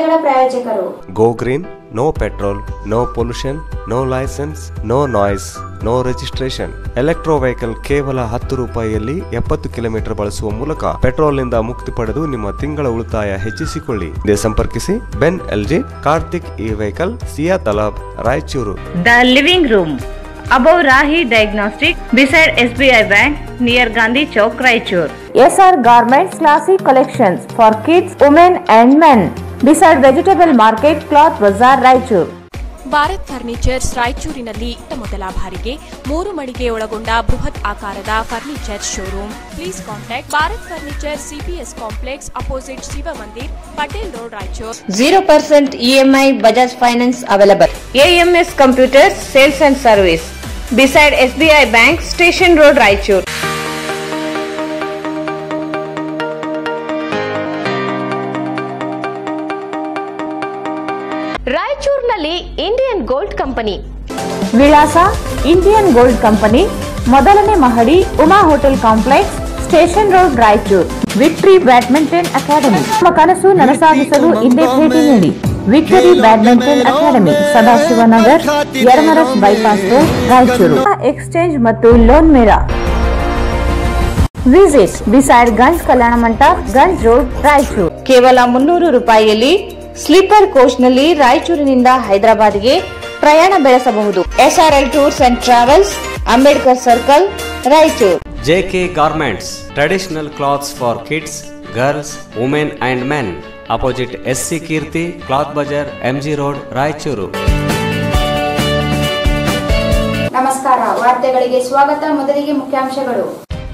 ವಾರ್ತೆಗಳ ಪ್ರಾಯೋಜಕರು go green no petrol no pollution no licence no noise no registration electro vehicle ಕೇವಲ ಹತ್ತು ರೂಪಾಯಿಯಲ್ಲಿ ಎಪ್ಪತ್ತು ಕಿಲೋಮೀಟರ್ ಬಳಸುವ ಮೂಲಕ ಪೆಟ್ರೋಲ್ನಿಂದ ಮುಕ್ತಿ ಪಡೆದು ನಿಮ್ಮ ತಿಂಗಳ ಉಳಿತಾಯ ಹೆಚ್ಚಿಸಿಕೊಳ್ಳಿ ಇದೇ ಸಂಪರ್ಕಿಸಿ Benling Karthik E vehicle Siya Talab Raichur The living room above Rahi Diagnostic beside SBI Bank near Gandhi Chowk, Raichur. SR Garments Classic Collections for kids, women and men. Beside Vegetable Market, Cloth Bazaar, Raichur. Bharat furnitures ರಾಯಚೂರಿನಲ್ಲಿ ಇತ್ತ ಮೊದಲ ಬಾರಿಗೆ ಮೂರು ಮಳಿಗೆ ಒಳಗೊಂಡ ಬೃಹತ್ ಆಕಾರದ furniture showroom please contact Bharat furniture CPS complex opposite Shiva Mandir Patel road Raichur 0% EMI Bajaj Finance available. AMS Computers Sales and Service beside SBI Bank Station Road, Raichur. ರಾಯಚೂರಿನಲ್ಲಿ ಇಂಡಿಯನ್ ಗೋಲ್ಡ್ ಕಂಪನಿ ವಿಳಾಸ ಇಂಡಿಯನ್ ಗೋಲ್ಡ್ ಕಂಪನಿ ಮೊದಲನೇ ಮಹಡಿ Uma hotel complex station road Raichur victory badminton academy ನಮ್ಮ ಕನಸು ನನಸಾಗಿಸಲು ಹಿಂದೆ ಭೇಟಿ ನೀಡಿ victory badminton academy Sadashivnagar Yaramaras bypass road Raichur exchange ಮತ್ತು ಲೋನ್ ಮೇಳ ವಿಸಿಟ್ ಬಿಸೈಡ್ ಗಂಜ್ ಕಲ್ಯಾಣ ಮಂಟಪ ಗಂಜ್ ರೋಡ್ ರಾಯಚೂರು ಕೇವಲ ಮುನ್ನೂರು ರೂಪಾಯಿಯಲ್ಲಿ ಸ್ಲೀಪರ್ ಕೋಚ್ನಲ್ಲಿ ರಾಯಚೂರಿನಿಂದ ಹೈದರಾಬಾದ್ಗೆ ಪ್ರಯಾಣ ಬೆಳೆಸಬಹುದು SRL tours and travels Ambedkar circle Raichur JK Garments, traditional cloths for kids, girls, women and men. Opposite SC Kirti, Cloth Bazar, MG Road, Raichuru. ನಮಸ್ಕಾರ ವಾರ್ತೆಗಳಿಗೆ ಸ್ವಾಗತ ಮೊದಲಿಗೆ ಮುಖ್ಯಾಂಶಗಳು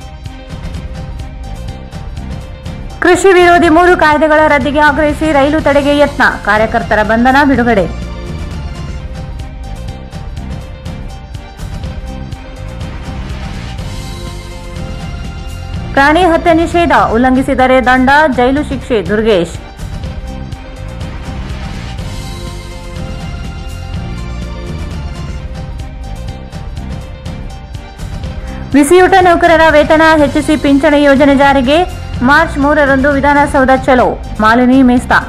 ಕೃಷಿ ವಿರೋಧಿ ಮೂರು ಕಾಯ್ದೆಗಳ ರದ್ದಿಗೆ ಆಗ್ರಹಿಸಿ ರೈಲು ತಡೆಗೆ ಯತ್ನ ಕಾರ್ಯಕರ್ತರ ಬಂಧನ ಬಿಡುಗಡೆ ಪ್ರಾಣಿ ಹತ್ಯೆ ನಿಷೇಧ ಉಲ್ಲಂಘಿಸಿದರೆ ದಂಡ ಜೈಲು ಶಿಕ್ಷೆ ದುರ್ಗೇಶ್ ಬಿಸಿಯೂಟ ನೌಕರರ ವೇತನ ಹೆಚ್ಚಿಸಿ ಪಿಂಚಣಿ ಯೋಜನೆ ಜಾರಿಗೆ ಮಾರ್ಚ್ ಮೂರರಂದು ವಿಧಾನಸೌಧ ಚಲೋ ಮಾಲಿನಿ ಮೇಸ್ತಾ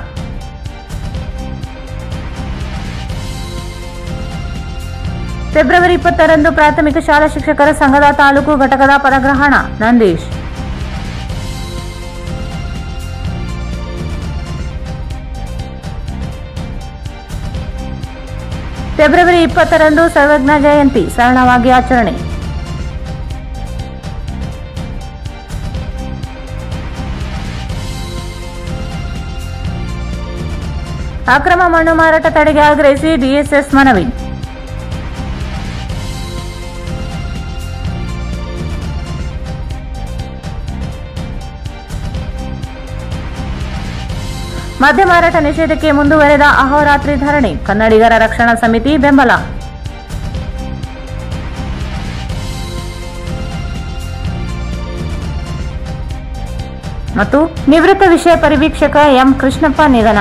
ಫೆಬ್ರವರಿ ಇಪ್ಪತ್ತರಂದು ಪ್ರಾಥಮಿಕ ಶಾಲಾ ಶಿಕ್ಷಕರ ಸಂಘದ ತಾಲೂಕು ಘಟಕದ ಪದಗ್ರಹಣ ನಂದೀಶ್ ಫೆಬ್ರವರಿ ಇಪ್ಪತ್ತರಂದು ಸರ್ವಜ್ಞ ಜಯಂತಿ ಸರಳವಾಗಿ ಆಚರಣೆ ಅಕ್ರಮ ಮಣ್ಣು ಮಾರಾಟ ತಡೆಗೆ ಆಗ್ರಹಿಸಿ ಡಿಎಸ್ಎಸ್ ಮನವಿ ಮದ್ಯ ಮಾರಾಟ ನಿಷೇಧಕ್ಕೆ ಮುಂದುವರೆದ ಅಹೋರಾತ್ರಿ ಧರಣಿ ಕನ್ನಡಿಗರ ರಕ್ಷಣಾ ಸಮಿತಿ ಬೆಂಬಲ ಮತ್ತು ನಿವೃತ್ತ ವಿಷಯ ಪರಿವೀಕ್ಷಕ ಎಂ ಕೃಷ್ಣಪ್ಪ ನಿಧನ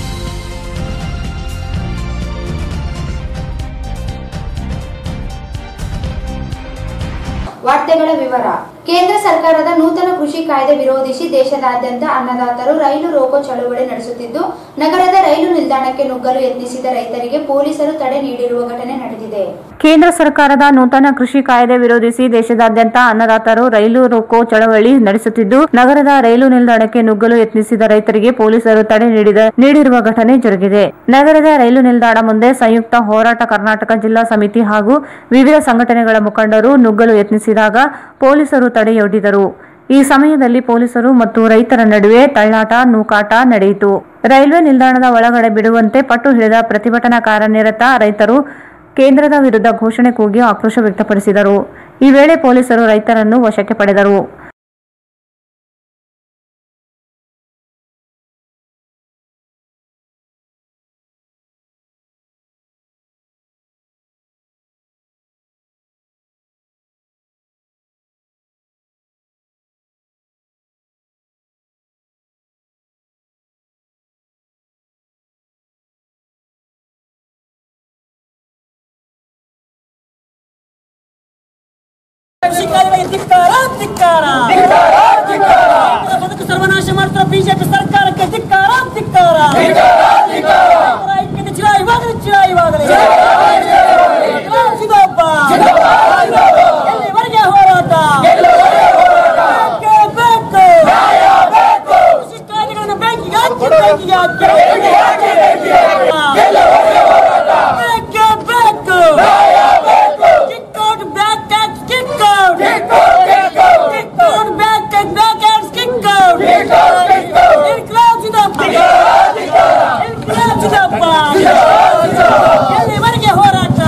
ವಾರ್ತೆಗಳ ವಿವರ ಕೇಂದ್ರ ಸರ್ಕಾರದ ನೂತನ ಕೃಷಿ ಕಾಯ್ದೆ ವಿರೋಧಿಸಿ ದೇಶದಾದ್ಯಂತ ಅನ್ನದಾತರು ರೈಲು ರೋಕೋ ಚಳುವಳಿ ನಡೆಸುತ್ತಿದ್ದು ನಗರದ ರೈಲು ನಿಲ್ದಾಣಕ್ಕೆ ನುಗ್ಗಲು ಯತ್ನಿಸಿದ ರೈತರಿಗೆ ಪೊಲೀಸರು ತಡೆ ನೀಡಿರುವ ಘಟನೆ ನಡೆದಿದೆ ಕೇಂದ್ರ ಸರ್ಕಾರದ ನೂತನ ಕೃಷಿ ಕಾಯ್ದೆ ವಿರೋಧಿಸಿ ದೇಶದಾದ್ಯಂತ ಅನ್ನದಾತರು ರೈಲು ರೋಕೋ ಚಳವಳಿ ನಡೆಸುತ್ತಿದ್ದು ನಗರದ ರೈಲು ನಿಲ್ದಾಣಕ್ಕೆ ನುಗ್ಗಲು ಯತ್ನಿಸಿದ ರೈತರಿಗೆ ಪೊಲೀಸರು ತಡೆ ನೀಡಿದ ನೀಡಿರುವ ಘಟನೆ ಜರುಗಿದೆ ನಗರದ ರೈಲು ನಿಲ್ದಾಣ ಮುಂದೆ ಸಂಯುಕ್ತ ಹೋರಾಟ ಕರ್ನಾಟಕ ಜಿಲ್ಲಾ ಸಮಿತಿ ಹಾಗೂ ವಿವಿಧ ಸಂಘಟನೆಗಳ ಮುಖಂಡರು ನುಗ್ಗಲು ಯತ್ನಿಸಿದಾಗ ಪೊಲೀಸರು ತಡೆಯೊಡ್ಡಿದರು ಈ ಸಮಯದಲ್ಲಿ ಪೊಲೀಸರು ಮತ್ತು ರೈತರ ನಡುವೆ ತಳ್ಳಾಟ ನೂಕಾಟ ನಡೆಯಿತು ರೈಲ್ವೆ ನಿಲ್ದಾಣದ ಒಳಗಡೆ ಬಿಡುವಂತೆ ಪಟ್ಟು ಹಿಡಿದ ಪ್ರತಿಭಟನಾಕಾರ ನಿರತ ರೈತರು ಕೇಂದ್ರದ ವಿರುದ್ಧ ಘೋಷಣೆ ಕೂಗಿ ಆಕ್ರೋಶ ವ್ಯಕ್ತಪಡಿಸಿದರು ಈ ವೇಳೆ ಪೊಲೀಸರು ರೈತರನ್ನು ವಶಕ್ಕೆ ಪಡೆದರು ಶಿಕಾರಿಗಳಿಗೆ ಧಿಕ್ಕಾರ ಧಿಕ್ಕಾರ ಬದುಕು ಸರ್ವನಾಶ ಮಾಡ್ತಿರೋ ಬಿಜೆಪಿ ಸರ್ಕಾರಕ್ಕೆ ಧಿಕ್ಕಾರ ಧಿಕ್ಕಾರ ಯಾಕೆ ಬೇಕೇ ಬೇಕು kick out back tax kick out kick out back tax back tax kick out ಇನ್ಕ್ಲಾಬ್ ಜಿಂದಾಬಾದ್ ಇನ್ಕ್ಲಾಬ್ ಜಿಂದಾಬಾದ್ ಎಲ್ಲಿವರೆಗೆ ಹೋರಾಟ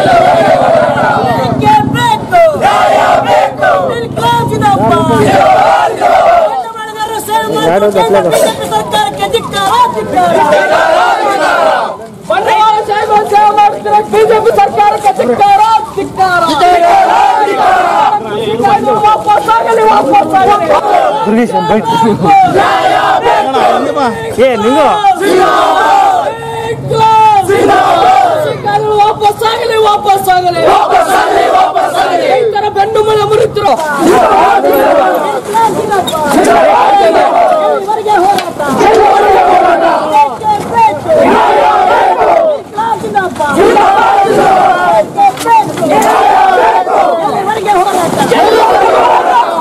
ಬೇಕೇ ಬೇಕು ಇನ್ಕ್ಲಾಬ್ ಜಿಂದಾಬಾದ್ ಮಾಡಿದವರು ಸೇವೆ ಬಿಜೆಪಿ ಸರ್ಕಾರಕ್ಕೆ ಧಿಕ್ಕಾರ ಬಂಡವಾಳ ಸಾಹೇಬ ಸೇವೆ ಮಾಡ್ತಿರೋ ಬಿಜೆಪಿ ಸರ್ಕಾರಕ್ಕೆ ಧಿಕ್ಕಾರ ಧಿಕ್ಕಾರ ವಾಪಸ್ ಆಗಲಿ ವಾಪಸ್ ಆಗಲಿ ಏ ನೀವು ವಾಪಸ್ ಆಗಲಿ ವಾಪಸ್ ಆಗಲಿ ರೈತರ ಬೆನ್ನು ಮಲ ಮುರಿದ್ರು ಇವರಿಗೆ ಹೋರಾಟ ಇವರಿಗೆ ಹೋರಾಟ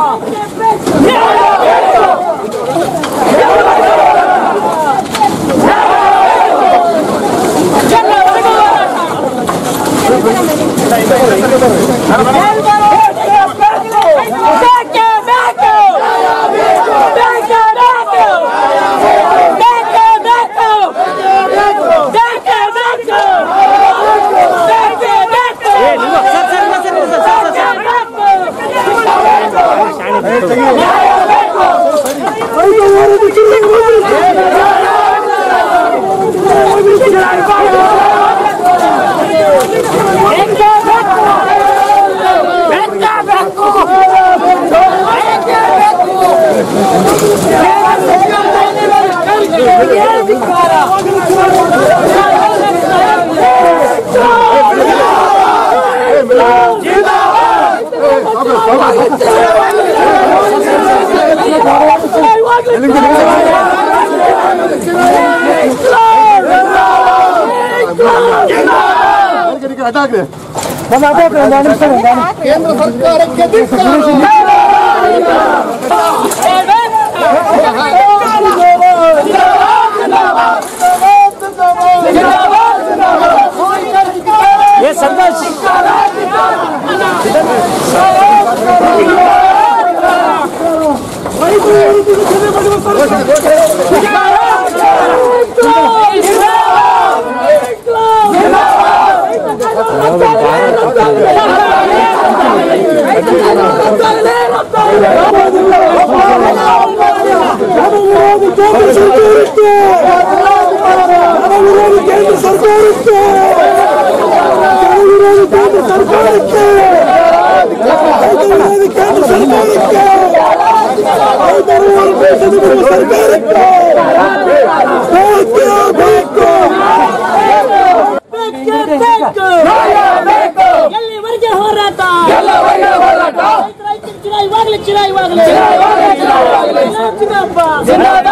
ಏ ಸಂತೋಷ್ ಎಲ್ಲಿವರೆಗೆ ಹೋರಾಟ ರೈತರ ಚಿರ ಇವಾಗಲೇ ಚಿರ ಇವಾಗಲೇ ಜಿಂದಾಬಾದ್.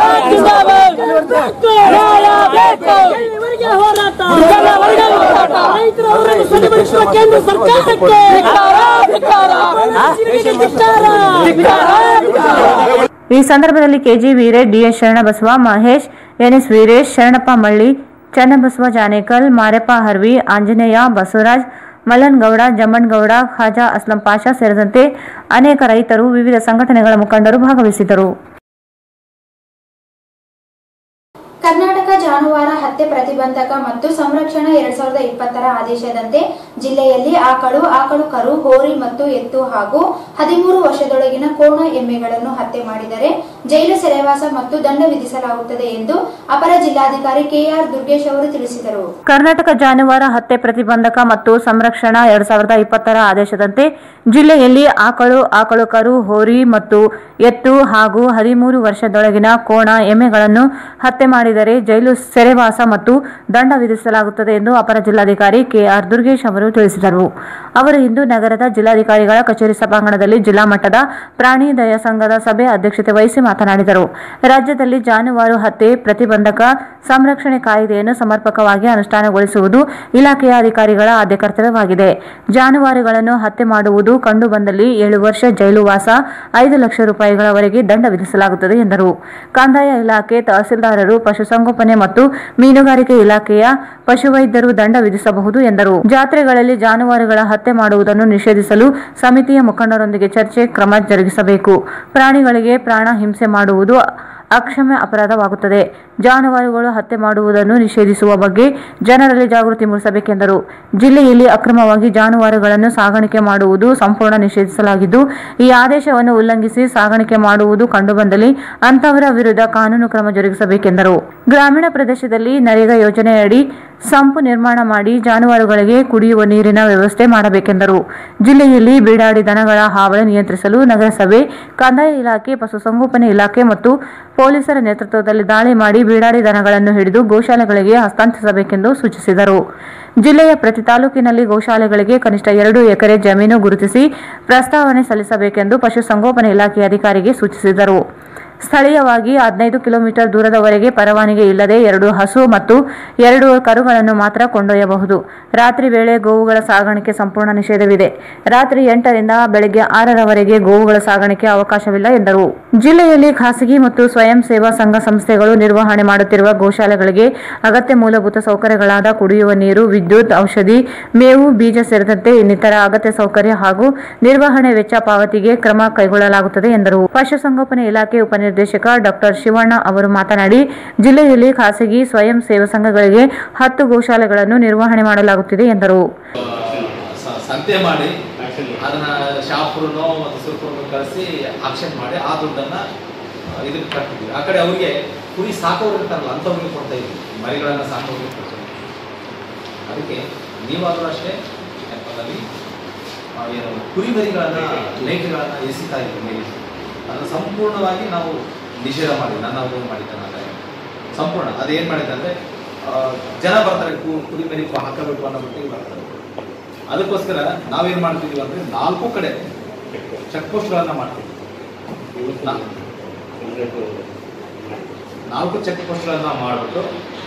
ಬೇಕು. ಎಲ್ಲಿವರೆಗೆ ಹೋರಾಟ ರೈತರ ಹೋರಾಟ ಸರಿಪಡಿಸುವ ಕೇಂದ್ರ ಸರ್ಕಾರಕ್ಕೆ ಧಿಕ್ಕಾರ. ಈ ಸಂದರ್ಭದಲ್ಲಿ KG Veeresh DS Sharanabasava Mahesh NS Veeresh Sharanappa Malli Channabasava Janekal Mareppa Harvi Anjaneya Basavaraj Mallangouda Jammangouda Khaja Aslam Pasha ಸೇರಿದಂತೆ ಅನೇಕ ರೈತರು ವಿವಿಧ ಸಂಘಟನೆಗಳ ಮುಖಂಡರು ಭಾಗವಹಿಸಿದರು ಕರ್ನಾಟಕ ಜಾನುವಾರು ಹತ್ಯೆ ಪ್ರತಿಬಂಧಕ ಮತ್ತು ಸಂರಕ್ಷಣಾ ಎರಡ್ ಸಾವಿರದ ಇಪ್ಪತ್ತರ ಆದೇಶದಂತೆ ಜಿಲ್ಲೆಯಲ್ಲಿ ಆಕಳು ಆಕಳು ಕರು ಹೋರಿ ಮತ್ತು ಎತ್ತು ಹಾಗೂ ಹದಿಮೂರು ವರ್ಷದೊಳಗಿನ ಕೋಣ ಎಮ್ಮೆಗಳನ್ನು ಹತ್ಯೆ ಮಾಡಿದರೆ ಜೈಲು ಸೆರೆವಾಸ ಮತ್ತು ದಂಡ ವಿಧಿಸಲಾಗುತ್ತದೆ ಎಂದು ಅಪರ ಜಿಲ್ಲಾಧಿಕಾರಿ ಕೆಆರ್ ದುರ್ಗೇಶ್ ಅವರು ತಿಳಿಸಿದರು ಕರ್ನಾಟಕ ಜಾನುವಾರು ಹತ್ಯೆ ಪ್ರತಿಬಂಧಕ ಮತ್ತು ಸಂರಕ್ಷಣಾ ಎರಡ್ ಸಾವಿರದ ಇಪ್ಪತ್ತರ ಆದೇಶದಂತೆ ಜಿಲ್ಲೆಯಲ್ಲಿ ಆಕಳು ಆಕಳು ಕರು ಹೋರಿ ಮತ್ತು ಎತ್ತು ಹಾಗೂ ಹದಿಮೂರು ವರ್ಷದೊಳಗಿನ ಕೋಣ ಎಮ್ಮೆಗಳನ್ನು ಹತ್ಯೆ ಮಾಡಿದರೆ ಜೈಲು ಸೆರೆವಾಸ ಮತ್ತು ದಂಡ ವಿಧಿಸಲಾಗುತ್ತದೆ ಎಂದು ಅಪರ ಜಿಲ್ಲಾಧಿಕಾರಿ ಕೆಆರ್ ದುರ್ಗೇಶ್ ಅವರು ಅವರು ತಿಳಿಸಿದರು ಅವರು ಇಂದು ನಗರದ ಜಿಲ್ಲಾಧಿಕಾರಿಗಳ ಕಚೇರಿ ಸಭಾಂಗಣದಲ್ಲಿ ಜಿಲ್ಲಾ ಮಟ್ಟದ ಪ್ರಾಣಿ ದಯಾ ಸಂಘದ ಸಭೆ ಅಧ್ಯಕ್ಷತೆ ವಹಿಸಿ ಮಾತನಾಡಿದರು ರಾಜ್ಯದಲ್ಲಿ ಜಾನುವಾರು ಹತ್ಯೆ ಪ್ರತಿಬಂಧಕ ಸಂರಕ್ಷಣೆ ಕಾಯ್ದೆಯನ್ನು ಸಮರ್ಪಕವಾಗಿ ಅನುಷ್ಠಾನಗೊಳಿಸುವುದು ಇಲಾಖೆಯ ಅಧಿಕಾರಿಗಳ ಆದ್ಯ ಕರ್ತವ್ಯವಾಗಿದೆ ಜಾನುವಾರುಗಳನ್ನು ಹತ್ಯೆ ಮಾಡುವುದು ಕಂಡುಬಂದಲ್ಲಿ ಏಳು ವರ್ಷ ಜೈಲು ವಾಸ ಐದು ಲಕ್ಷ ರೂಪಾಯಿಗಳವರೆಗೆ ದಂಡ ವಿಧಿಸಲಾಗುತ್ತದೆ ಎಂದರು ಕಂದಾಯ ಇಲಾಖೆ ತಹಸೀಲ್ದಾರರು ಪಶುಸಂಗೋಪನೆ ಮತ್ತು ಮೀನುಗಾರಿಕೆ ಇಲಾಖೆಯ ಪಶುವೈದ್ಯರು ದಂಡ ವಿಧಿಸಬಹುದು ಎಂದರು ಜಾತ್ರೆಗಳಲ್ಲಿ ಜಾನುವಾರುಗಳ ಹತ್ಯೆ ಮಾಡುವುದನ್ನು ನಿಷೇಧಿಸಲು ಸಮಿತಿಯ ಮುಖಂಡರೊಂದಿಗೆ ಚರ್ಚೆ ಕ್ರಮ ಜರುಗಿಸಬೇಕು ಪ್ರಾಣಿಗಳಿಗೆ ಪ್ರಾಣ ಹಿಂಸೆ ಮಾಡುವುದು ಅಕ್ಷಮ್ಯ ಅಪರಾಧವಾಗುತ್ತದೆ ಜಾನುವಾರುಗಳು ಹತ್ಯೆ ಮಾಡುವುದನ್ನು ನಿಷೇಧಿಸುವ ಬಗ್ಗೆ ಜನರಲ್ಲಿ ಜಾಗೃತಿ ಮೂಡಿಸಬೇಕೆಂದರು ಜಿಲ್ಲೆಯಲ್ಲಿ ಅಕ್ರಮವಾಗಿ ಜಾನುವಾರುಗಳನ್ನು ಸಾಗಾಣಿಕೆ ಮಾಡುವುದು ಸಂಪೂರ್ಣ ನಿಷೇಧಿಸಲಾಗಿದ್ದು ಈ ಆದೇಶವನ್ನು ಉಲ್ಲಂಘಿಸಿ ಸಾಗಾಣಿಕೆ ಮಾಡುವುದು ಕಂಡುಬಂದಲ್ಲಿ ಅಂತವರ ವಿರುದ್ಧ ಕಾನೂನು ಕ್ರಮ ಜರುಗಿಸಬೇಕೆಂದರು ಗ್ರಾಮೀಣ ಪ್ರದೇಶದಲ್ಲಿ ನರೇಗಾ ಯೋಜನೆಯಡಿ ಸಂಪು ನಿರ್ಮಾಣ ಮಾಡಿ ಜಾನುವಾರುಗಳಿಗೆ ಕುಡಿಯುವ ನೀರಿನ ವ್ಯವಸ್ಥೆ ಮಾಡಬೇಕೆಂದರು ಜಿಲ್ಲೆಯಲ್ಲಿ ಬೀಡಾಡಿ ದನಗಳ ಹಾವಳಿ ನಿಯಂತ್ರಿಸಲು ನಗರಸಭೆ ಕಂದಾಯ ಇಲಾಖೆ ಪಶುಸಂಗೋಪನೆ ಇಲಾಖೆ ಮತ್ತು ಪೊಲೀಸರ ನೇತೃತ್ವದಲ್ಲಿ ದಾಳಿ ಮಾಡಿ ಬೀಡಾಡಿ ದನಗಳನ್ನು ಹಿಡಿದು ಗೋಶಾಲೆಗಳಿಗೆ ಹಸ್ತಾಂತರಿಸಬೇಕೆಂದು ಸೂಚಿಸಿದರು ಜಿಲ್ಲೆಯ ಪ್ರತಿ ತಾಲೂಕಿನಲ್ಲಿ ಗೋಶಾಲೆಗಳಿಗೆ ಕನಿಷ್ಠ ಎರಡು ಎಕರೆ ಜಮೀನು ಗುರುತಿಸಿ ಪ್ರಸ್ತಾವನೆ ಸಲ್ಲಿಸಬೇಕೆಂದು ಪಶುಸಂಗೋಪನೆ ಇಲಾಖೆ ಅಧಿಕಾರಿಗೆ ಸೂಚಿಸಿದರು ಸ್ಥಳೀಯವಾಗಿ ಹದಿನೈದು ಕಿಲೋಮೀಟರ್ ದೂರದವರೆಗೆ ಪರವಾನಗಿ ಇಲ್ಲದೆ ಎರಡು ಹಸು ಮತ್ತು ಎರಡು ಕರುಗಳನ್ನು ಮಾತ್ರ ಕೊಂಡೊಯ್ಯಬಹುದು ರಾತ್ರಿ ವೇಳೆ ಗೋವುಗಳ ಸಾಗಾಣಿಕೆ ಸಂಪೂರ್ಣ ನಿಷೇಧವಿದೆ ರಾತ್ರಿ ಎಂಟರಿಂದ ಬೆಳಗ್ಗೆ ಆರರವರೆಗೆ ಗೋವುಗಳ ಸಾಗಾಣಿಕೆ ಅವಕಾಶವಿಲ್ಲ ಎಂದರು ಜಿಲ್ಲೆಯಲ್ಲಿ ಖಾಸಗಿ ಮತ್ತು ಸ್ವಯಂ ಸೇವಾ ಸಂಘ ಸಂಸ್ಥೆಗಳು ನಿರ್ವಹಣೆ ಮಾಡುತ್ತಿರುವ ಗೋಶಾಲೆಗಳಿಗೆ ಅಗತ್ಯ ಮೂಲಭೂತ ಸೌಕರ್ಯಗಳಾದ ಕುಡಿಯುವ ನೀರು ವಿದ್ಯುತ್ ಔಷಧಿ ಮೇವು ಬೀಜ ಸೇರಿದಂತೆ ಇನ್ನಿತರ ಅಗತ್ಯ ಸೌಕರ್ಯ ಹಾಗೂ ನಿರ್ವಹಣೆ ವೆಚ್ಚ ಪಾವತಿಗೆ ಕ್ರಮ ಕೈಗೊಳ್ಳಲಾಗುತ್ತದೆ ಎಂದರು ಪಶುಸಂಗೋಪನೆ ಇಲಾಖೆ ಉಪನಿರ್ದೇಶಕ ಡಾಕ್ಟರ್ ಶಿವಣ್ಣ ಅವರು ಮಾತನಾಡಿ ಜಿಲ್ಲೆಯಲ್ಲಿ ಖಾಸಗಿ ಸ್ವಯಂ ಸೇವಾ ಸಂಘಗಳಿಗೆ ಹತ್ತು ಗೋಶಾಲೆಗಳನ್ನು ನಿರ್ವಹಣೆ ಮಾಡಲಾಗುತ್ತಿದೆ ಎಂದರು ಸ- ಸಂತೆ ಮಾಡಿ ಅದನ್ನ ಶಾಪುರನೋ ಮತ್ತು ಸುರ್ಪುರನೋ ಕಳಿಸಿ ಆಕ್ಷನ್ ಮಾಡಿ ಆ ದುಡ್ಡನ್ನ ಆ, ಇದಕ್ಕೆ ಕಟ್ತಿದ್ವಿ ಆ ಕಡೆ ಅವ್ರಿಗೆ ಕುರಿ ಸಾಕೋರು ಇರ್ತಾರಲ್ಲ ಅಂಥವ್ರಿಗೆ ಕೊಡ್ತಾ ಇದ್ವಿ ಮರಿಗಳನ್ನ ಸಾಕೋರಿಗೆ ಕೊಡ್ತಾ ಇದ್ವಿ ಅದಕ್ಕೆ ನೀವಾದರೂ ಅಷ್ಟೇ ನೆಪದಲ್ಲಿ ಆ, ಏನು ಕುರಿ ಮರಿಗಳನ್ನ ಮೇಕೆಗಳನ್ನ ಎಸಿತಾ ಇದ್ವಿ ಮೇಲೆ ಅದನ್ನು ಸಂಪೂರ್ಣವಾಗಿ ನಾವು ನಿಷೇಧ ಮಾಡಿದ್ವಿ ನನ್ನ ಅವಧಿ ಮಾಡಿದ್ದೆ ನಾನು ಸಂಪೂರ್ಣ ಅದೇನು ಮಾಡಿದ್ದೆ ಅಂದರೆ ಜನ ಬರ್ತಾರೆ ಕು- ಕುರಿ ಮರಿ ಹಾಕಬೇಕು ಅನ್ನೋ ಮಟ್ಟಿಗೆ ಬರ್ತಾರೆ ಅದಕ್ಕೋಸ್ಕರ ನಾವೇನು ಮಾಡ್ತಿದ್ವಿ ಅಂದರೆ ನಾಲ್ಕು ಕಡೆ ಚೆಕ್ ಪೋಸ್ಟ್ಗಳನ್ನು ಮಾಡ್ತೀವಿ ನಾ- ನಾಲ್ಕು ಚೆಕ್ ಪೋಸ್ಟ್ಗಳನ್ನ ಮಾಡಿಬಿಟ್ಟು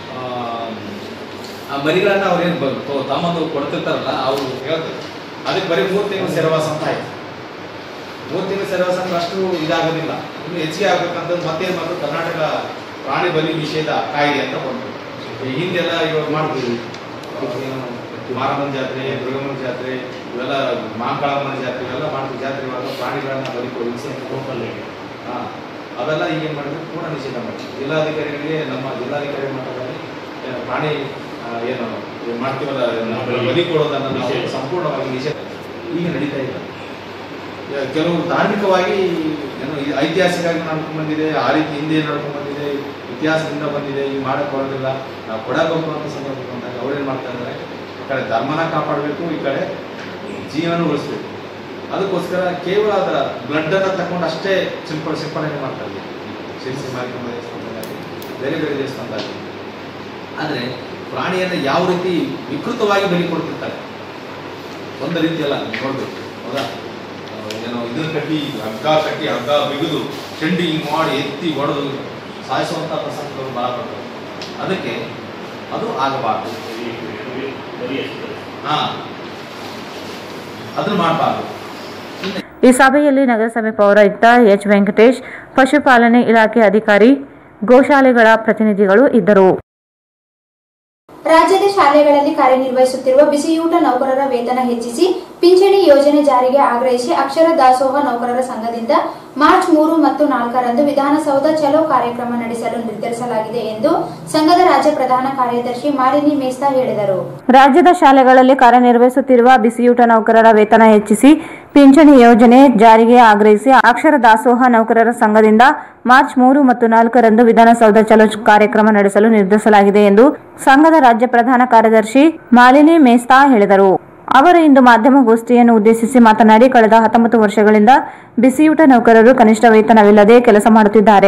ಆ ಮರಿಗಳನ್ನ ಅವ್ರೇನು ತಮ್ಮಂದು ಕೊಡ್ತಿರ್ತಾರಲ್ಲ ಅವರು ಹೇಳ್ತಾರೆ ಅದಕ್ಕೆ ಬರೀ ಮೂರು ತಿಂಗಳು ಸೆರವಾಸ ಅಂತ ಆಯ್ತು ಮೂರು ತಿಂಗಳು ಸೆರವಾಸ ಅಂದ್ರೆ ಅಷ್ಟು ಇದಾಗೋದಿಲ್ಲ ಇನ್ನು ಹೆಚ್ಚಿಗೆ ಆಗ್ಬೇಕಂತಂದು ಮತ್ತೇನು ಮಾಡಿದ್ರು ಕರ್ನಾಟಕ ಪ್ರಾಣಿ ಬಲಿ ನಿಷೇಧ ಕಾಯ್ದೆ ಅಂತ ಬಂತು ಈ ಹಿಂದೆಲ್ಲ ಇವಾಗ ಮಾಡ್ತೀವಿ ಏನು ಮಾರಮ್ಮನ ಜಾತ್ರೆ ದುರ್ಗಮ್ಮನ ಜಾತ್ರೆ ಇವೆಲ್ಲ ಮಾಂಕಾಳಮ್ಮನ ಜಾತ್ರೆ ಇವೆಲ್ಲ ಮಾಡ್ತೀವಿ ಜಾತ್ರೆ ಇವಾಗ ಪ್ರಾಣಿಗಳನ್ನ ಬಲಿ ಕೊಡಿ ಹಿಂಸೆ ಕೊಡ್ತಲ್ಲ ಹಾ ಅವೆಲ್ಲ ಈಗ ಏನು ಮಾಡಿದ್ರು ಪೂರ್ಣ ನಿಷೇಧ ಮಾಡಿದ್ರು ಜಿಲ್ಲಾಧಿಕಾರಿಗಳಿಗೆ ನಮ್ಮ ಜಿಲ್ಲಾಧಿಕಾರಿ ಮಟ್ಟದಲ್ಲಿ ಏನು ಪ್ರಾಣಿ ಆ, ಏನು ಇದು ಮಾಡ್ತೀವಲ್ಲ ನಾವು ಬಲಿ ಕೊಡೋದನ್ನ ನಾವು ಸಂಪೂರ್ಣವಾಗಿ ನಿಷೇಧ ಈಗ ನಡೀತಾ ಇಲ್ಲ ಈಗ ಕೆಲವು ಧಾರ್ಮಿಕವಾಗಿ ಏನು ಈ ಐತಿಹಾಸಿಕವಾಗಿ ನಡ್ಕೊಂಡು ಬಂದಿದೆ ಆ ರೀತಿ ಹಿಂದೆ ನಡ್ಕೊಂಡು ಬಂದಿದೆ ಇತಿಹಾಸದಿಂದ ಬಂದಿದೆ ಈಗ ಮಾಡಕ್ ಬರೋದಿಲ್ಲ ನಾವು ಕೊಡಬೇಕು ಅಂತ ಸಂದರ್ಭ ಬಂದಾಗ ಅವ್ರೇನು ಮಾಡ್ತಾ ಇದ್ದಾರೆ ಈ ಕಡೆ ಧರ್ಮನ ಕಾಪಾಡಬೇಕು ಈ ಕಡೆ ಜೀವನ ಉಳಿಸ್ಬೇಕು ಅದಕ್ಕೋಸ್ಕರ ಕೇವಲ ಅದರ ಬ್ಲಡ್ಡನ್ನು ತಗೊಂಡು ಅಷ್ಟೇ ಸಿಂಪ ಸಿಂಪಡಣೆ ಮಾಡ್ತಾ ಇದ್ದೀವಿ ಶಿರಸಿ ಮಾರಿಕಮ್ಮ ದೇವಸ್ಥಾನದಲ್ಲಿ ಬೇರೆ ಬೇರೆ ದೇವಸ್ಥಾನದಲ್ಲಿ ಆದರೆ ಪ್ರಾಣಿಯನ್ನು ಯಾವ ರೀತಿ ವಿಕೃತವಾಗಿ ಬಲಿ ಕೊಡ್ತಿರ್ತಾರೆ ಒಂದು ರೀತಿಯಲ್ಲ ನೋಡ್ಬೇಕು ಹೌದಾ ಆ, ಏನೋ ಇದನ್ನ ಕಟ್ಟಿ ಹಗ್ಗ ಕಟ್ಟಿ ಹಗ್ಗ ಬಿಗಿದು ಚೆಂಡಿ ಹಿಂಗ್ ಮಾಡಿ ಎತ್ತಿ ಹೊಡೆದು ಸಾಯಿಸುವಂಥ ಪ್ರಸಂಗಗಳು ಭಾಳ ಬರ್ತವೆ ಅದಕ್ಕೆ ಅದು ಆಗಬಾರ್ದು ಹಾ ಅದನ್ನ ಮಾಡಬಾರ್ದು ಈ ಸಭೆಯಲ್ಲಿ ನಗರಸಭೆ ಪೌರಾಯುಕ್ತ ಎಚ್ ವೆಂಕಟೇಶ್ ಪಶುಪಾಲನೆ ಇಲಾಖೆ ಅಧಿಕಾರಿ ಗೋಶಾಲೆಗಳ ಪ್ರತಿನಿಧಿಗಳು ಇದ್ದರು ರಾಜ್ಯದ ಶಾಲೆಗಳಲ್ಲಿ ಕಾರ್ಯನಿರ್ವಹಿಸುತ್ತಿರುವ ಬಿಸಿಯೂಟ ನೌಕರರ ವೇತನ ಹೆಚ್ಚಿಸಿ ಪಿಂಚಣಿ ಯೋಜನೆ ಜಾರಿಗೆ ಆಗ್ರಹಿಸಿ ಅಕ್ಷರ ದಾಸೋಹ ನೌಕರರ ಸಂಘದಿಂದ ಮಾರ್ಚ್ ಮೂರು ಮತ್ತು ನಾಲ್ಕರಂದು ವಿಧಾನಸೌಧ ಚಲೋ ಕಾರ್ಯಕ್ರಮ ನಡೆಸಲು ನಿರ್ಧರಿಸಲಾಗಿದೆ ಎಂದು ಸಂಘದ ರಾಜ್ಯ ಪ್ರಧಾನ ಕಾರ್ಯದರ್ಶಿ ಮಾಲಿನಿ ಮೇಸ್ತಾ ಹೇಳಿದರು ರಾಜ್ಯದ ಶಾಲೆಗಳಲ್ಲಿ ಕಾರ್ಯನಿರ್ವಹಿಸುತ್ತಿರುವ ಬಿಸಿಯೂಟ ನೌಕರರ ವೇತನ ಹೆಚ್ಚಿಸಿ ಪಿಂಚಣಿ ಯೋಜನೆ ಜಾರಿಗೆ ಆಗ್ರಹಿಸಿ ಅಕ್ಷರ ದಾಸೋಹ ನೌಕರರ ಸಂಘದಿಂದ ಮಾರ್ಚ್ ಮೂರು ಮತ್ತು ನಾಲ್ಕರಂದು ವಿಧಾನಸೌಧ ಚಲೋ ಕಾರ್ಯಕ್ರಮ ನಡೆಸಲು ನಿರ್ಧರಿಸಲಾಗಿದೆ ಎಂದು ಸಂಘದ ರಾಜ್ಯ ಪ್ರಧಾನ ಕಾರ್ಯದರ್ಶಿ ಮಾಲಿನಿ ಮೇಸ್ತಾ ಹೇಳಿದರು ಅವರು ಇಂದು ಮಾಧ್ಯಮಗೋಷ್ಠಿಯನ್ನು ಉದ್ದೇಶಿಸಿ ಮಾತನಾಡಿ ಕಳೆದ ಹತ್ತೊಂಬತ್ತು ವರ್ಷಗಳಿಂದ ಬಿಸಿಯೂಟ ನೌಕರರು ಕನಿಷ್ಠ ವೇತನವಿಲ್ಲದೆ ಕೆಲಸ ಮಾಡುತ್ತಿದ್ದಾರೆ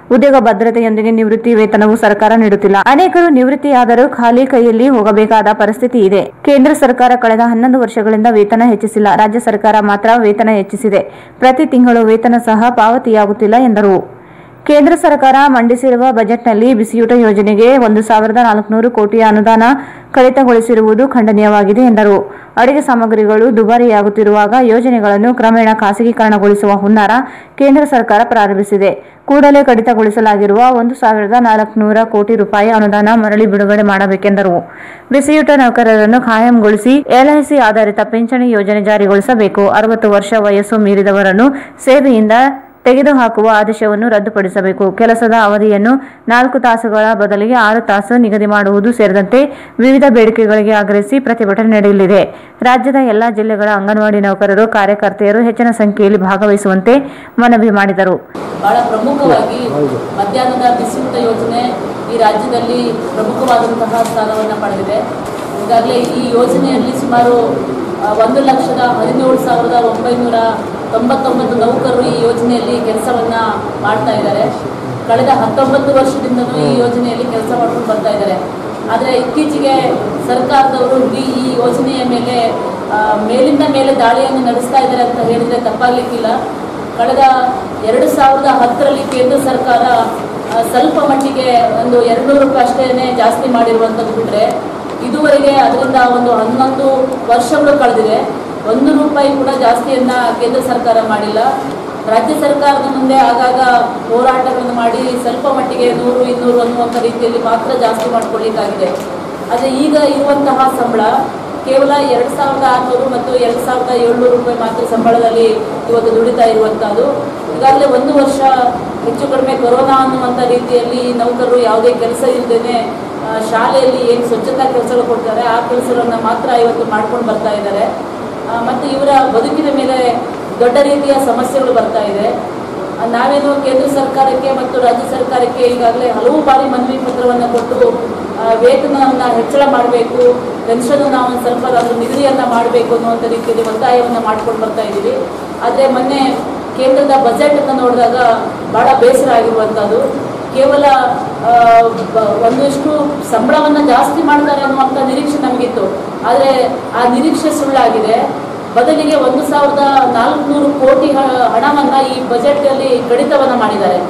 ಉದ್ಯೋಗ ಭದ್ರತೆಯೊಂದಿಗೆ ನಿವೃತ್ತಿ ವೇತನವು ಸರ್ಕಾರ ನೀಡುತ್ತಿಲ್ಲ ಅನೇಕರು ನಿವೃತ್ತಿಯಾದರೂ ಖಾಲಿ ಕೈಯಲ್ಲಿ ಹೋಗಬೇಕಾದ ಪರಿಸ್ಥಿತಿ ಇದೆ ಕೇಂದ್ರ ಸರ್ಕಾರ ಕಳೆದ ಹನ್ನೊಂದು ವರ್ಷಗಳಿಂದ ವೇತನ ಹೆಚ್ಚಿಸಿಲ್ಲ ರಾಜ್ಯ ಸರ್ಕಾರ ಮಾತ್ರ ವೇತನ ಹೆಚ್ಚಿಸಿದೆ ಪ್ರತಿ ತಿಂಗಳು ವೇತನ ಸಹ ಪಾವತಿಯಾಗುತ್ತಿಲ್ಲ ಎಂದರು ಕೇಂದ್ರ ಸರ್ಕಾರ ಮಂಡಿಸಿರುವ ಬಜೆಟ್ನಲ್ಲಿ ಬಿಸಿಯೂಟ ಯೋಜನೆಗೆ ಒಂದು ಸಾವಿರದ ನಾಲ್ಕುನೂರು ಕೋಟಿ ಅನುದಾನ ಕಡಿತಗೊಳಿಸಿರುವುದು ಖಂಡನೀಯವಾಗಿದೆ ಎಂದರು ಅಡುಗೆ ಸಾಮಗ್ರಿಗಳು ದುಬಾರಿಯಾಗುತ್ತಿರುವಾಗ ಯೋಜನೆಗಳನ್ನು ಕ್ರಮೇಣ ಖಾಸಗೀಕರಣಗೊಳಿಸುವ ಹುನ್ನಾರ ಕೇಂದ್ರ ಸರ್ಕಾರ ಪ್ರಾರಂಭಿಸಿದೆ ಕೂಡಲೇ ಕಡಿತಗೊಳಿಸಲಾಗಿರುವ ಒಂದು ಸಾವಿರದ ನಾಲ್ಕುನೂರ ಕೋಟಿ ರೂಪಾಯಿ ಅನುದಾನ ಮರಳಿ ಬಿಡುಗಡೆ ಮಾಡಬೇಕೆಂದರು ಬಿಸಿಯೂಟ ನೌಕರರನ್ನು ಖಾಯಂಗೊಳಿಸಿ ಎಲ್ಐಸಿ ಆಧಾರಿತ ಪಿಂಚಣಿ ಯೋಜನೆ ಜಾರಿಗೊಳಿಸಬೇಕು ಅರವತ್ತು ವರ್ಷ ವಯಸ್ಸು ಮೀರಿದವರನ್ನು ಸೇವೆಯಿಂದ ತೆಗೆದುಹಾಕುವ ಆದೇಶವನ್ನು ರದ್ದುಪಡಿಸಬೇಕು ಕೆಲಸದ ಅವಧಿಯನ್ನು ನಾಲ್ಕು ತಾಸುಗಳ ಬದಲಿಗೆ ಆರು ತಾಸು ನಿಗದಿ ಮಾಡುವುದು ಸೇರಿದಂತೆ ವಿವಿಧ ಬೇಡಿಕೆಗಳಿಗೆ ಆಗ್ರಹಿಸಿ ಪ್ರತಿಭಟನೆ ನಡೆಯಲಿದೆ ರಾಜ್ಯದ ಎಲ್ಲಾ ಜಿಲ್ಲೆಗಳ ಅಂಗನವಾಡಿ ನೌಕರರು ಕಾರ್ಯಕರ್ತೆಯರು ಹೆಚ್ಚಿನ ಸಂಖ್ಯೆಯಲ್ಲಿ ಭಾಗವಹಿಸುವಂತೆ ಮನವಿ ಮಾಡಿದರು ಬಹಳ ಪ್ರಮುಖವಾಗಿ ಮಧ್ಯಾಹ್ನದ ಬಿಸಿಯೂಟ ಯೋಜನೆ ಈ ರಾಜ್ಯದಲ್ಲಿ ಪ್ರಮುಖವಾದಂತಹ ಸ್ಥಾನವನ್ನು ಪಡೆದಿದೆ ಈಗಾಗಲೇ ಈ ಯೋಜನೆಯಲ್ಲಿ ಸುಮಾರು ಆ, ಒಂದು ಲಕ್ಷದ ಹದಿನೇಳು ಸಾವಿರದ ಒಂಬೈನೂರ ತೊಂಬತ್ತೊಂಬತ್ತು ನೌಕರರು ಈ ಯೋಜನೆಯಲ್ಲಿ ಕೆಲಸವನ್ನು ಮಾಡ್ತಾ ಇದ್ದಾರೆ ಕಳೆದ ಹತ್ತೊಂಬತ್ತು ವರ್ಷದಿಂದಲೂ ಈ ಯೋಜನೆಯಲ್ಲಿ ಕೆಲಸ ಮಾಡ್ಕೊಂಡು ಬರ್ತಾ ಇದ್ದಾರೆ ಆದರೆ ಇತ್ತೀಚೆಗೆ ಸರ್ಕಾರದವರು ಇಡೀ ಈ ಯೋಜನೆಯ ಮೇಲೆ ಆ, ಮೇಲಿಂದ ಮೇಲೆ ದಾಳಿಯನ್ನು ನಡೆಸ್ತಾ ಇದ್ದಾರೆ ಅಂತ ಹೇಳಿದರೆ ತಪ್ಪಾಗಲಿಕ್ಕಿಲ್ಲ ಕಳೆದ ಎರಡು ಸಾವಿರದ ಹತ್ತರಲ್ಲಿ ಕೇಂದ್ರ ಸರ್ಕಾರ ಆ, ಸ್ವಲ್ಪ ಮಟ್ಟಿಗೆ ಒಂದು ಎರಡುನೂರು ರೂಪಾಯಿ ಅಷ್ಟೇ ಜಾಸ್ತಿ ಮಾಡಿರುವಂಥದ್ದು ಬಿಟ್ಟರೆ ಇದುವರೆಗೆ ಅದರಿಂದ ಒಂದು ಹನ್ನೊಂದು ವರ್ಷಗಳು ಕಳೆದಿದೆ ಒಂದು ರೂಪಾಯಿ ಕೂಡ ಜಾಸ್ತಿಯನ್ನ ಕೇಂದ್ರ ಸರ್ಕಾರ ಮಾಡಿಲ್ಲ ರಾಜ್ಯ ಸರ್ಕಾರದ ಮುಂದೆ ಆಗಾಗ ಹೋರಾಟಗಳನ್ನು ಮಾಡಿ ಸ್ವಲ್ಪ ಮಟ್ಟಿಗೆ ನೂರು ಇನ್ನೂರು ಅನ್ನುವಂಥ ರೀತಿಯಲ್ಲಿ ಮಾತ್ರ ಜಾಸ್ತಿ ಮಾಡ್ಕೊಳ್ಳಿಕ್ಕಾಗಿದೆ ಆದರೆ ಈಗ ಇರುವಂತಹ ಸಂಬಳ ಕೇವಲ ಎರಡು ಸಾವಿರದ ಆರುನೂರು ಮತ್ತು ಎರಡು ಸಾವಿರದ ಏಳ್ನೂರು ರೂಪಾಯಿ ಮಾತ್ರ ಸಂಬಳದಲ್ಲಿ ಇವತ್ತು ದುಡಿತಾ ಇರುವಂಥದ್ದು ಈಗಾಗಲೇ ಒಂದು ವರ್ಷ ಹೆಚ್ಚು ಕಡಿಮೆ ಕೊರೋನಾ ಅನ್ನುವಂಥ ರೀತಿಯಲ್ಲಿ ನೌಕರರು ಯಾವುದೇ ಕೆಲಸ ಇಲ್ಲದೇನೆ ಶಾಲೆಯಲ್ಲಿ ಏನು ಸ್ವಚ್ಛತಾ ಕೆಲಸಗಳು ಕೊಡ್ತಾರೆ ಆ ಕೆಲಸಗಳನ್ನು ಮಾತ್ರ ಇವತ್ತು ಮಾಡ್ಕೊಂಡು ಬರ್ತಾ ಇದ್ದಾರೆ ಆ, ಮತ್ತು ಇವರ ಬದುಕಿನ ಮೇಲೆ ದೊಡ್ಡ ರೀತಿಯ ಸಮಸ್ಯೆಗಳು ಬರ್ತಾ ಇದೆ ಆ, ನಾವೇನು ಕೇಂದ್ರ ಸರ್ಕಾರಕ್ಕೆ ಮತ್ತು ರಾಜ್ಯ ಸರ್ಕಾರಕ್ಕೆ ಈಗಾಗಲೇ ಹಲವು ಬಾರಿ ಮನವಿ ಪತ್ರವನ್ನು ಕೊಟ್ಟು ಆ, ವೇತನವನ್ನು ಹೆಚ್ಚಳ ಮಾಡಬೇಕು ಪೆನ್ಷನ್ ನಾವು ಒಂದು ಸ್ವಲ್ಪ ಅದರ ನಿಗದಿಯನ್ನು ಮಾಡಬೇಕು ಅನ್ನುವಂಥ ರೀತಿಯಲ್ಲಿ ಒತ್ತಾಯವನ್ನು ಮಾಡ್ಕೊಂಡು ಬರ್ತಾ ಇದ್ದೀವಿ ಆದರೆ ಮೊನ್ನೆ ಕೇಂದ್ರದ ಬಜೆಟ್ ಅನ್ನು ನೋಡಿದಾಗ ಬಹಳ ಬೇಸರ ಆಗಿರುವಂಥದ್ದು ಕೇವಲ ಆ, ಬ- ಒಂದಷ್ಟು ಸಂಬಳವನ್ನು ಜಾಸ್ತಿ ಮಾಡ್ತಾರೆ ಅನ್ನುವಂಥ ನಿರೀಕ್ಷೆ ನಮಗಿತ್ತು ಆದರೆ ಆ ನಿರೀಕ್ಷೆ ಸುಳ್ಳಾಗಿದೆ ಬದಲಿಗೆ ಒಂದು ಸಾವಿರದ ನಾಲ್ಕುನೂರು ಕೋಟಿ ಹ- ಹಣವನ್ನ ಈ ಬಜೆಟಲ್ಲಿ ಕಡಿತವನ್ನ ಮಾಡಿದ್ದಾರೆ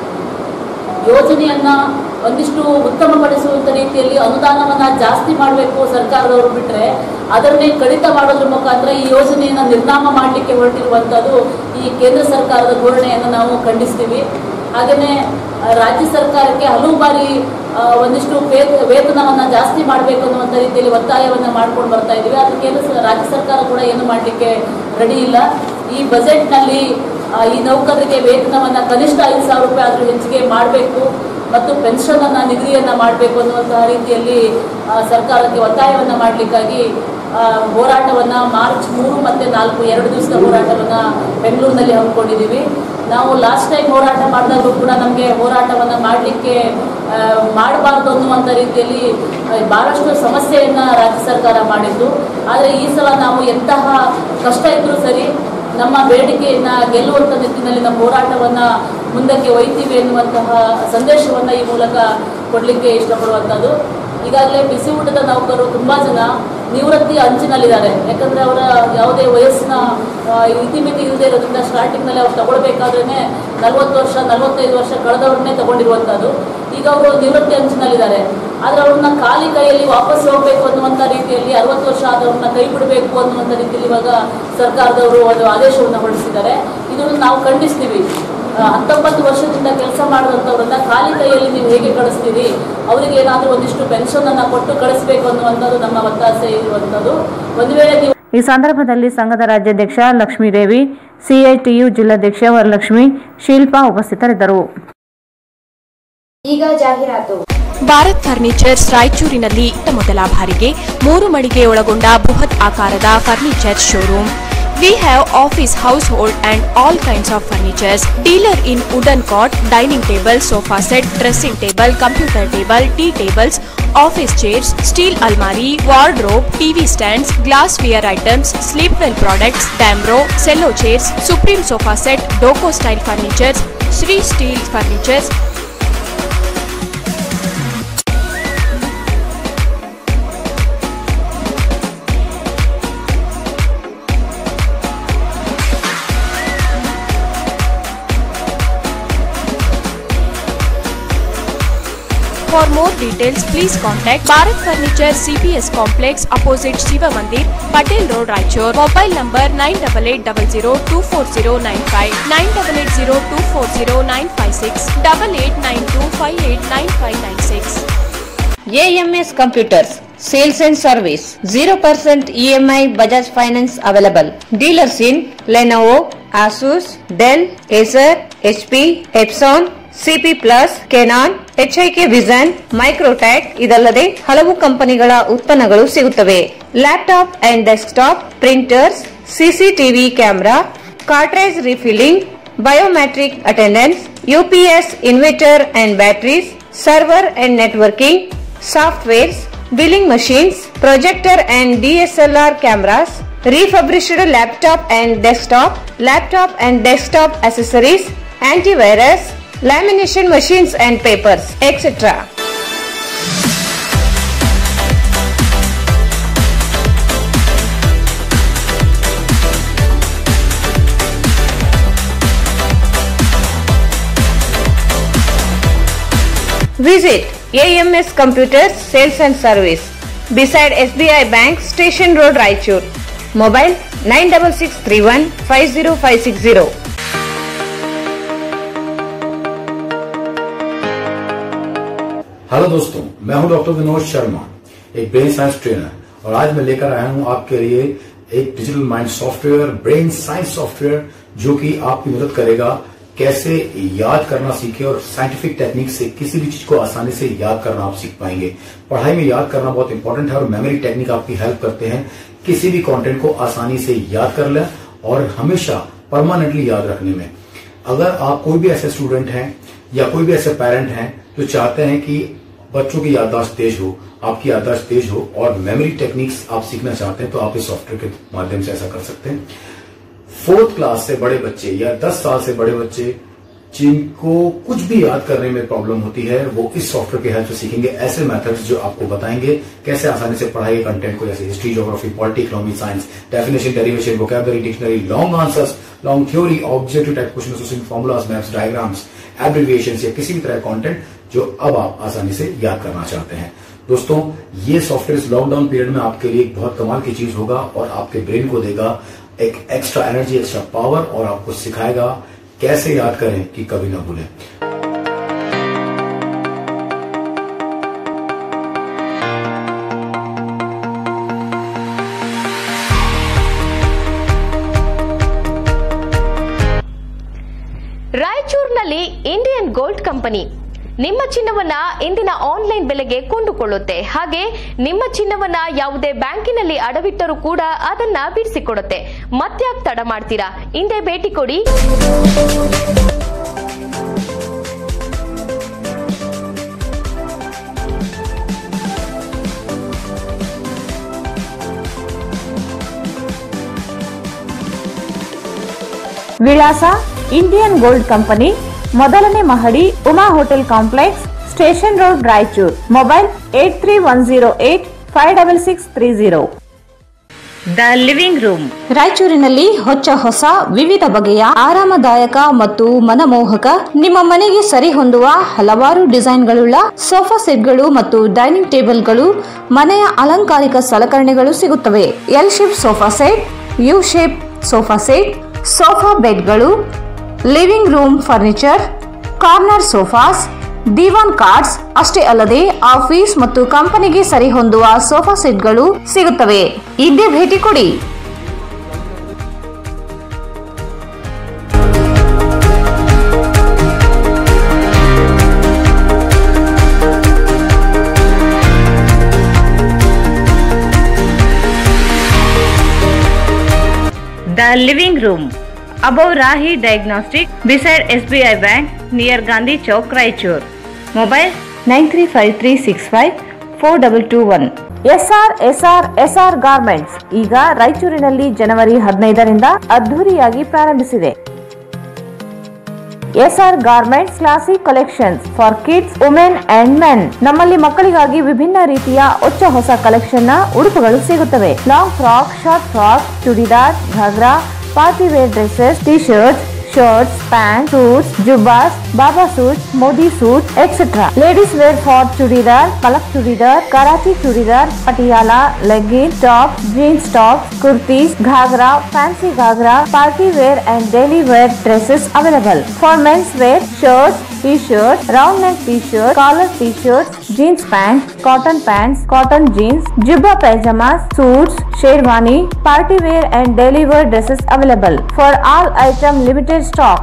ಯೋಜನೆಯನ್ನ ಒಂದಿಷ್ಟು ಉತ್ತಮಪಡಿಸುವಂತ ರೀತಿಯಲ್ಲಿ ಅನುದಾನವನ್ನ ಜಾಸ್ತಿ ಮಾಡಬೇಕು ಸರ್ಕಾರದವರು ಬಿಟ್ರೆ ಅದನ್ನೇ ಕಡಿತ ಮಾಡೋದ್ರ ಮುಖಾಂತರ ಈ ಯೋಜನೆಯನ್ನ ನಿರ್ನಾಮ ಮಾಡಲಿಕ್ಕೆ ಹೊರಟಿರುವಂತದ್ದು ಈ ಕೇಂದ್ರ ಸರ್ಕಾರದ ಧೋರಣೆಯನ್ನು ನಾವು ಖಂಡಿಸ್ತೀವಿ ಹಾಗೆಯೇ ಆ, ರಾಜ್ಯ ಸರ್ಕಾರಕ್ಕೆ ಹಲವು ಬಾರಿ ಆ, ಒಂದಿಷ್ಟು ವೇತ- ವೇತನವನ್ನ ಜಾಸ್ತಿ ಮಾಡಬೇಕು ಅನ್ನುವಂಥ ರೀತಿಯಲ್ಲಿ ಒತ್ತಾಯವನ್ನ ಮಾಡ್ಕೊಂಡು ಬರ್ತಾ ಇದ್ದೀವಿ ಆದ್ರೆ ಕೇಂದ್ರ ಸ- ರಾಜ್ಯ ಸರ್ಕಾರ ಕೂಡ ಏನು ಮಾಡಲಿಕ್ಕೆ ರೆಡಿ ಇಲ್ಲ ಈ ಬಜೆಟ್ನಲ್ಲಿ ಆ, ಈ ನೌಕರರಿಗೆ ವೇತನವನ್ನ ಕನಿಷ್ಠ ಐದು ಸಾವಿರ ರೂಪಾಯಿ ಆದರೂ ಹೆಚ್ಚಿಗೆ ಮಾಡಬೇಕು ಮತ್ತು ಪೆನ್ಷನ್ ಅನ್ನ ನಿಗದಿಯನ್ನ ಮಾಡಬೇಕು ಅನ್ನುವಂತಹ ರೀತಿಯಲ್ಲಿ ಆ, ಸರ್ಕಾರಕ್ಕೆ ಒತ್ತಾಯವನ್ನ ಮಾಡಲಿಕ್ಕಾಗಿ ಹೋರಾಟವನ್ನ ಮಾರ್ಚ್ ಮೂರು ಮತ್ತೆ ನಾಲ್ಕು ಎರಡು ದಿವಸದ ಹೋರಾಟವನ್ನ ಬೆಂಗಳೂರಿನಲ್ಲಿ ಹಮ್ಮಿಕೊಂಡಿದ್ದೀವಿ ನಾವು ಲಾಸ್ಟ್ ಟೈಮ್ ಹೋರಾಟ ಮಾಡಿದಾಗಲೂ ಕೂಡ ನಮಗೆ ಹೋರಾಟವನ್ನ ಮಾಡಲಿಕ್ಕೆ ಮಾಡಬಾರ್ದು ಅನ್ನುವಂಥ ರೀತಿಯಲ್ಲಿ ಆ, ಬಹಳಷ್ಟು ಸಮಸ್ಯೆಯನ್ನ ರಾಜ್ಯ ಸರ್ಕಾರ ಮಾಡಿದ್ದು ಆದರೆ ಈ ಸಲ ನಾವು ಎಂತಹ ಕಷ್ಟ ಇದ್ರೂ ಸರಿ ನಮ್ಮ ಬೇಡಿಕೆಯನ್ನ ಗೆಲ್ಲುವಂಥ ನಿಟ್ಟಿನಲ್ಲಿ ನಮ್ಮ ಹೋರಾಟವನ್ನ ಮುಂದಕ್ಕೆ ಒಯ್ತೀವಿ ಎನ್ನುವಂತಹ ಸಂದೇಶವನ್ನ ಈ ಮೂಲಕ ಕೊಡಲಿಕ್ಕೆ ಇಷ್ಟಪಡುವಂಥದ್ದು ಈಗಾಗಲೇ ಬಿಸಿ ಊಟದ ನೌಕರರು ತುಂಬಾ ಜನ ನಿವೃತ್ತಿ ಅಂಚಿನಲ್ಲಿದ್ದಾರೆ ಯಾಕಂದ್ರೆ ಅವರ ಯಾವುದೇ ವಯಸ್ಸಿನ ಆ, ಇತಿಮಿತಿ ಇಲ್ಲದೆ ಇರೋದ್ರಿಂದ ಸ್ಟಾರ್ಟಿಂಗ್ನಲ್ಲಿ ಅವ್ರು ತಗೊಳ್ಬೇಕಾದ್ರೇ ನಲ್ವತ್ತು ವರ್ಷ ನಲವತ್ತೈದು ವರ್ಷ ಕಳೆದವ್ರನ್ನೇ ತಗೊಂಡಿರುವಂಥದ್ದು ಈಗ ಅವರು ನಿವೃತ್ತಿ ಅಂಚಿನಲ್ಲಿದ್ದಾರೆ ಆದರೆ ಅವ್ರನ್ನ ಖಾಲಿ ಕೈಯಲ್ಲಿ ವಾಪಸ್ ಹೋಗಬೇಕು ಅನ್ನುವಂಥ ರೀತಿಯಲ್ಲಿ ಅರವತ್ತು ವರ್ಷ ಆದವ್ರನ್ನ ಕೈ ಬಿಡಬೇಕು ಅನ್ನುವಂಥ ರೀತಿಯಲ್ಲಿ ಇವಾಗ ಸರ್ಕಾರದವರು ಒಂದು ಆದೇಶವನ್ನು ಹೊರಡಿಸಿದ್ದಾರೆ ಇದನ್ನು ನಾವು ಖಂಡಿಸ್ತೀವಿ ಆ, ಹತ್ತೊಂಬತ್ತು ವರ್ಷದಿಂದ ಕೆಲಸ ಮಾಡುವಂಥವ್ರನ್ನ ಖಾಲಿ ಕೈಯಲ್ಲಿ ನೀವು ಹೇಗೆ ಕಳಿಸ್ತೀರಿ ಅವರಿಗೆ ಏನಾದರೂ ಒಂದಿಷ್ಟು ಪೆನ್ಷನ್ ಅನ್ನ ಕೊಟ್ಟು ಕಳಿಸ್ಬೇಕು ಅನ್ನುವಂಥದ್ದು ನಮ್ಮ ಒತ್ತಾಸೆ ಇರುವಂಥದ್ದು ಒಂದು ವೇಳೆ ನೀವು ಈ ಸಂದರ್ಭದಲ್ಲಿ ಸಂಘದ ರಾಜ್ಯಾಧ್ಯಕ್ಷ ಲಕ್ಷ್ಮೀದೇವಿ ಸಿಐಟಿಯು ಜಿಲ್ಲಾಧ್ಯಕ್ಷ ವರಲಕ್ಷ್ಮಿ ಶಿಲ್ಪಾ ಉಪಸ್ಥಿತರಿದ್ದರು ಈಗ ಜಾಹೀರಾತು ಭಾರತ್ ಫರ್ನಿಚರ್ಸ್ ರಾಯಚೂರಿನಲ್ಲಿ ಇತ್ತ ಮೊದಲ ಬಾರಿಗೆ ಮೂರು ಮಳಿಗೆ ಒಳಗೊಂಡ ಬೃಹತ್ ಆಕಾರದ furniture showroom we have office household and all kinds of furnitures dealer in wooden cot dining table sofa set dressing table computer table tea tables office chairs steel ಅಲ್ಮಾರಿ wardrobe TV stands glassware items sleep well products Damro cello chairs supreme sofa set ಡೋಕೋ style furnitures Shri steel furnitures more details, please contact Bharat Furniture CPS Complex opposite Shiva Mandir, Patel Road, Raichur. Mobile number 9880240959, 9880240956, 8892589596. AMS Computers Sales and Service 0% EMI Bajaj Finance available. Dealers in Lenovo, Asus, Dell, Acer, HP, Epson, CP Plus, Canon, HIK Vision, Microtech ಇದಲ್ಲದೆ ಹಲವು ಕಂಪನಿಗಳ ಉತ್ಪನ್ನಗಳು ಸಿಗುತ್ತವೆ laptop and desktop printers CCTV camera cartridge refilling biometric attendance UPS inverter and batteries server and networking softwares billing machines, projector and DSLR cameras, refurbished laptop and desktop, laptop and desktop accessories, antivirus, lamination machines and papers, etc. Visit AMS Computers Sales and Service beside SBI Bank Station Road Raichur. Mobile 96631 50560. Hello दोस्तों मैं हूं doctor Vinod Sharma एक brain science trainer और आज मैं लेकर आया हूं आपके लिए एक digital mind software brain science software जो कि आपकी मदद करेगा कैसे याद करना सीखे और साइंटिफिक टेक्निक से किसी भी चीज को आसानी से याद करना आप सीख पाएंगे पढ़ाई में याद करना बहुत इंपॉर्टेंट है और मेमोरी टेक्निक आपकी हेल्प करते हैं किसी भी कंटेंट को आसानी से याद कर लें और हमेशा परमानेंटली याद रखने में अगर आप कोई भी ऐसे स्टूडेंट हैं या कोई भी ऐसे पेरेंट हैं जो चाहते हैं कि बच्चों की याददाश्त तेज हो आपकी याददाश्त तेज हो और मेमोरी टेक्निक्स आप सीखना चाहते हैं तो आप इस सॉफ्टवेयर के माध्यम से ऐसा कर सकते हैं फोर्थ क्लास से बड़े बच्चे या दस साल से बड़े बच्चे जिनको कुछ भी याद करने में प्रॉब्लम होती है वो इस सॉफ्टवेयर की हेल्प से सीखेंगे ऐसे मेथड्स जो आपको बताएंगे कैसे आसानी से पढ़ाई के कंटेंट को जैसे history geography polity economy science definition derivation vocabulary dictionary long answers long theory objective type question association formulas maps diagrams abbreviation या किसी भी तरह कंटेंट जो अब आप आसानी से याद करना चाहते हैं दोस्तों ये सॉफ्टवेयर इस लॉकडाउन पीरियड में आपके लिए एक बहुत कमाल की चीज होगा और आपके ब्रेन को देगा एक एक्स्ट्रा एनर्जी एक्स्ट्रा पावर और आपको सिखाएगा कैसे याद करें कि कभी ना भूलें ರಾಯಚೂರಿನಲ್ಲಿ ಇಂಡಿಯನ್ ಗೋಲ್ಡ್ ಕಂಪನಿ ನಿಮ್ಮ ಚಿನ್ನವನ್ನ ಇಂದಿನ ಆನ್ಲೈನ್ ಬೆಲೆಗೆ ಕೊಂಡುಕೊಳ್ಳುತ್ತೆ ಹಾಗೆ ನಿಮ್ಮ ಚಿನ್ನವನ್ನ ಯಾವುದೇ ಬ್ಯಾಂಕಿನಲ್ಲಿ ಅಡವಿಟ್ಟರೂ ಕೂಡ ಅದನ್ನ ಬಿಡಿಸಿಕೊಡುತ್ತೆ ಮತ್ಯಾಕ್ ತಡ ಮಾಡ್ತೀರಾ ಹಿಂದೆ ಭೇಟಿ ಕೊಡಿ ವಿಳಾಸ ಇಂಡಿಯನ್ ಗೋಲ್ಡ್ ಕಂಪನಿ ಮೊದಲನೇ ಮಹಡಿ Uma hotel complex station road Raichur mobile eight three one zero eight five double six three zero the living room ರಾಯಚೂರಿನಲ್ಲಿ ಹೊಚ್ಚ ಹೊಸ ವಿವಿಧ ಬಗೆಯ ಆರಾಮದಾಯಕ ಮತ್ತು ಮನಮೋಹಕ ನಿಮ್ಮ ಮನೆಗೆ ಸರಿ ಹೊಂದುವ ಹಲವಾರು ಡಿಸೈನ್ಗಳುಳ್ಳ ಸೋಫಾ ಸೆಟ್ಗಳು ಮತ್ತು ಡೈನಿಂಗ್ ಟೇಬಲ್ಗಳು ಮನೆಯ ಅಲಂಕಾರಿಕ ಸಲಕರಣೆಗಳು ಸಿಗುತ್ತವೆ L shape sofa set U shape sofa set sofa ಬೆಡ್ಗಳು living room furniture corner sofas divan cots ಅಷ್ಟೇ ಅಲ್ಲದೆ ಆಫೀಸ್ ಮತ್ತು ಕಂಪನಿಗೆ ಸರಿ ಹೊಂದುವ ಸೋಫಾ ಸೆಟ್ಗಳು ಸಿಗುತ್ತವೆ ಇದ್ದೇ ಭೇಟಿ ಕೊಡಿ the living room above Rahi diagnostic beside S B I bank near Gandhi Chowk Raichur mobile nine three five three six five four double two one S R S R S R garments ಈಗ ರಾಯಚೂರಿನಲ್ಲಿ ಜನವರಿ ಹದಿನೈದರಿಂದ ಅದ್ದೂರಿಯಾಗಿ ಪ್ರಾರಂಭಿಸಿದೆ S R garments classic collections for kids women and men ನಮ್ಮಲ್ಲಿ ಮಕ್ಕಳಿಗಾಗಿ ವಿಭಿನ್ನ ರೀತಿಯ ಹೊಚ್ಚ ಹೊಸ ಕಲೆಕ್ಷನ್ ನ ಉಡುಪುಗಳು ಸಿಗುತ್ತವೆ long frock short frock churidar ghagra party wear dresses T shirts shirts, pants, suits, jubbas, baba suits, modi suits, etc. Ladies wear for chudidar, palak chudidar, Karachi chudidar, patiala, leggings, tops, jeans tops, kurtis, ghagra, fancy ghagra, party wear and daily wear dresses available. For men's wear, shirts, t-shirts, round neck t-shirt, collar t-shirts, jeans pants, cotton pants, cotton jeans, jubba pajamas, suits, sherwani, party wear and daily wear dresses available. For all item limited stock.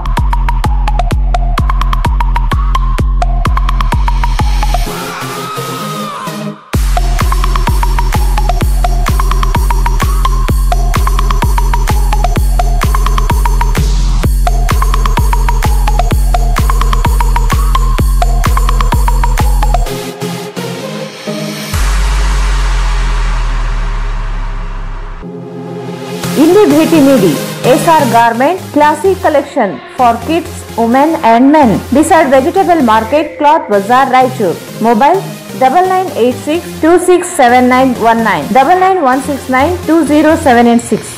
ಇಲ್ಲಿ ಭೇಟಿ ನೀಡಿ SR garment classic collection for kids women and men beside vegetable market cloth bazaar Raichur mobile double nine eight six two six seven nine one nine double nine one six nine two zero seven eight six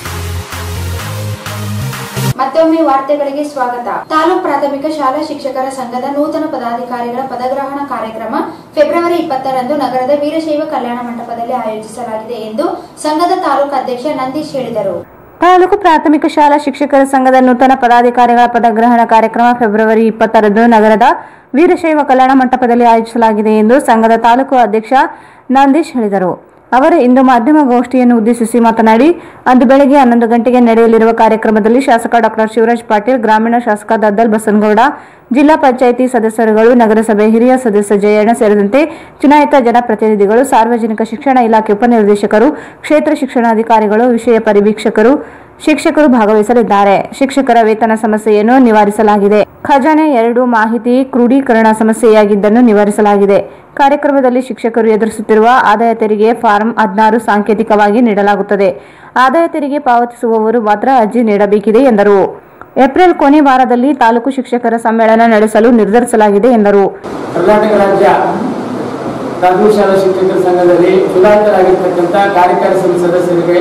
ಮತ್ತೊಮ್ಮೆ ವಾರ್ತೆಗಳಿಗೆ ಸ್ವಾಗತ ತಾಲೂಕು ಪ್ರಾಥಮಿಕ ಶಾಲಾ ಶಿಕ್ಷಕರ ಸಂಘದ ನೂತನ ಪದಾಧಿಕಾರಿಗಳ ಪದಗ್ರಹಣ ಕಾರ್ಯಕ್ರಮ ಫೆಬ್ರವರಿ ಇಪ್ಪತ್ತರಂದು ನಗರದ ವೀರಶೈವ ಕಲ್ಯಾಣ ಮಂಟಪದಲ್ಲಿ ಆಯೋಜಿಸಲಾಗಿದೆ ಎಂದು ಸಂಘದ ತಾಲೂಕು ಅಧ್ಯಕ್ಷ ನಂದೀಶ್ ಹೇಳಿದರು ತಾಲೂಕು ಪ್ರಾಥಮಿಕ ಶಾಲಾ ಶಿಕ್ಷಕರ ಸಂಘದ ನೂತನ ಪದಾಧಿಕಾರಿಗಳ ಪದಗ್ರಹಣ ಕಾರ್ಯಕ್ರಮ ಫೆಬ್ರವರಿ ಇಪ್ಪತ್ತರಂದು ನಗರದ ವೀರಶೈವ ಕಲ್ಯಾಣ ಮಂಟಪದಲ್ಲಿ ಆಯೋಜಿಸಲಾಗಿದೆ ಎಂದು ಸಂಘದ ತಾಲೂಕು ಅಧ್ಯಕ್ಷ ನಂದೀಶ್ ಹೇಳಿದರು ಅವರು ಇಂದು ಮಾಧ್ಯಮ ಗೋಷ್ಠಿಯನ್ನು ಉದ್ದೇಶಿಸಿ ಮಾತನಾಡಿ ಅಂದು ಬೆಳಗ್ಗೆ ಹನ್ನೊಂದು ಗಂಟೆಗೆ ನಡೆಯಲಿರುವ ಕಾರ್ಯಕ್ರಮದಲ್ಲಿ ಶಾಸಕ ಡಾಕ್ಟರ್ ಶಿವರಾಜ್ ಪಾಟೀಲ್ ಗ್ರಾಮೀಣ ಶಾಸಕ ದದ್ದಲ್ ಬಸನಗೌಡ ಜಿಲ್ಲಾ ಪಂಚಾಯಿತಿ ಸದಸ್ಯರುಗಳು ನಗರಸಭೆ ಹಿರಿಯ ಸದಸ್ಯ ಜಯಣ್ಣ ಸೇರಿದಂತೆ ಚುನಾಯಿತ ಜನಪ್ರತಿನಿಧಿಗಳು ಸಾರ್ವಜನಿಕ ಶಿಕ್ಷಣ ಇಲಾಖೆ ಉಪನಿರ್ದೇಶಕರು ಕ್ಷೇತ್ರ ಶಿಕ್ಷಣಾಧಿಕಾರಿಗಳು ವಿಷಯ ಪರಿವೀಕ್ಷಕರು ಶಿಕ್ಷಕರು ಭಾಗವಹಿಸಲಿದ್ದಾರೆ ಶಿಕ್ಷಕರ ವೇತನ ಸಮಸ್ಯೆಯನ್ನು ನಿವಾರಿಸಲಾಗಿದೆ ಖಜಾನೆ ಎರಡು ಮಾಹಿತಿ ಕ್ರೋಢೀಕರಣ ಸಮಸ್ಯೆಯಾಗಿದ್ದನ್ನು ನಿವಾರಿಸಲಾಗಿದೆ ಕಾರ್ಯಕ್ರಮದಲ್ಲಿ ಶಿಕ್ಷಕರು ಎದುರಿಸುತ್ತಿರುವ ಆದಾಯ ತೆರಿಗೆ ಫಾರಂ ಹದಿನಾರು ಸಾಂಕೇತಿಕವಾಗಿ ನೀಡಲಾಗುತ್ತದೆ ಆದಾಯ ತೆರಿಗೆ ಪಾವತಿಸುವವರು ಮಾತ್ರ ಅರ್ಜಿ ನೀಡಬೇಕಿದೆ ಎಂದರು ಏಪ್ರಿಲ್ ಕೊನೆ ವಾರದಲ್ಲಿ ತಾಲೂಕು ಶಿಕ್ಷಕರ ಸಮ್ಮೇಳನ ನಡೆಸಲು ನಿರ್ಧರಿಸಲಾಗಿದೆ ಎಂದರು ಕರ್ನಾಟಕ ರಾಜ್ಯ ಪ್ರಾಥಮಿಕ ಶಾಲಾ ಶಿಕ್ಷಕರ ಸಂಘದಲ್ಲಿ ಚುನಾಯಿತರಾಗಿರ್ತಕ್ಕಂಥ ಕಾರ್ಯಕಾರಿ ಸಮಿತಿ ಸದಸ್ಯರಿಗೆ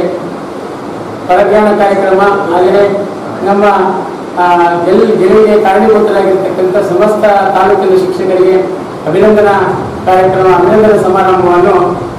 ಪದಗ್ರಹಣ ಕಾರ್ಯಕ್ರಮ ಹಾಗೆಯೇ ನಮ್ಮ ಆ, ಗೆಲ್ ಗೆಲುವಿಗೆ ಕಾರಣೀಭೂತರಾಗಿರ್ತಕ್ಕಂಥ ಸಮಸ್ತ ತಾಲೂಕಿನ ಶಿಕ್ಷಕರಿಗೆ ಅಭಿನಂದನಾ ಕಾರ್ಯಕ್ರಮ ಅಭಿನಂದನಾ ಸಮಾರಂಭವನ್ನು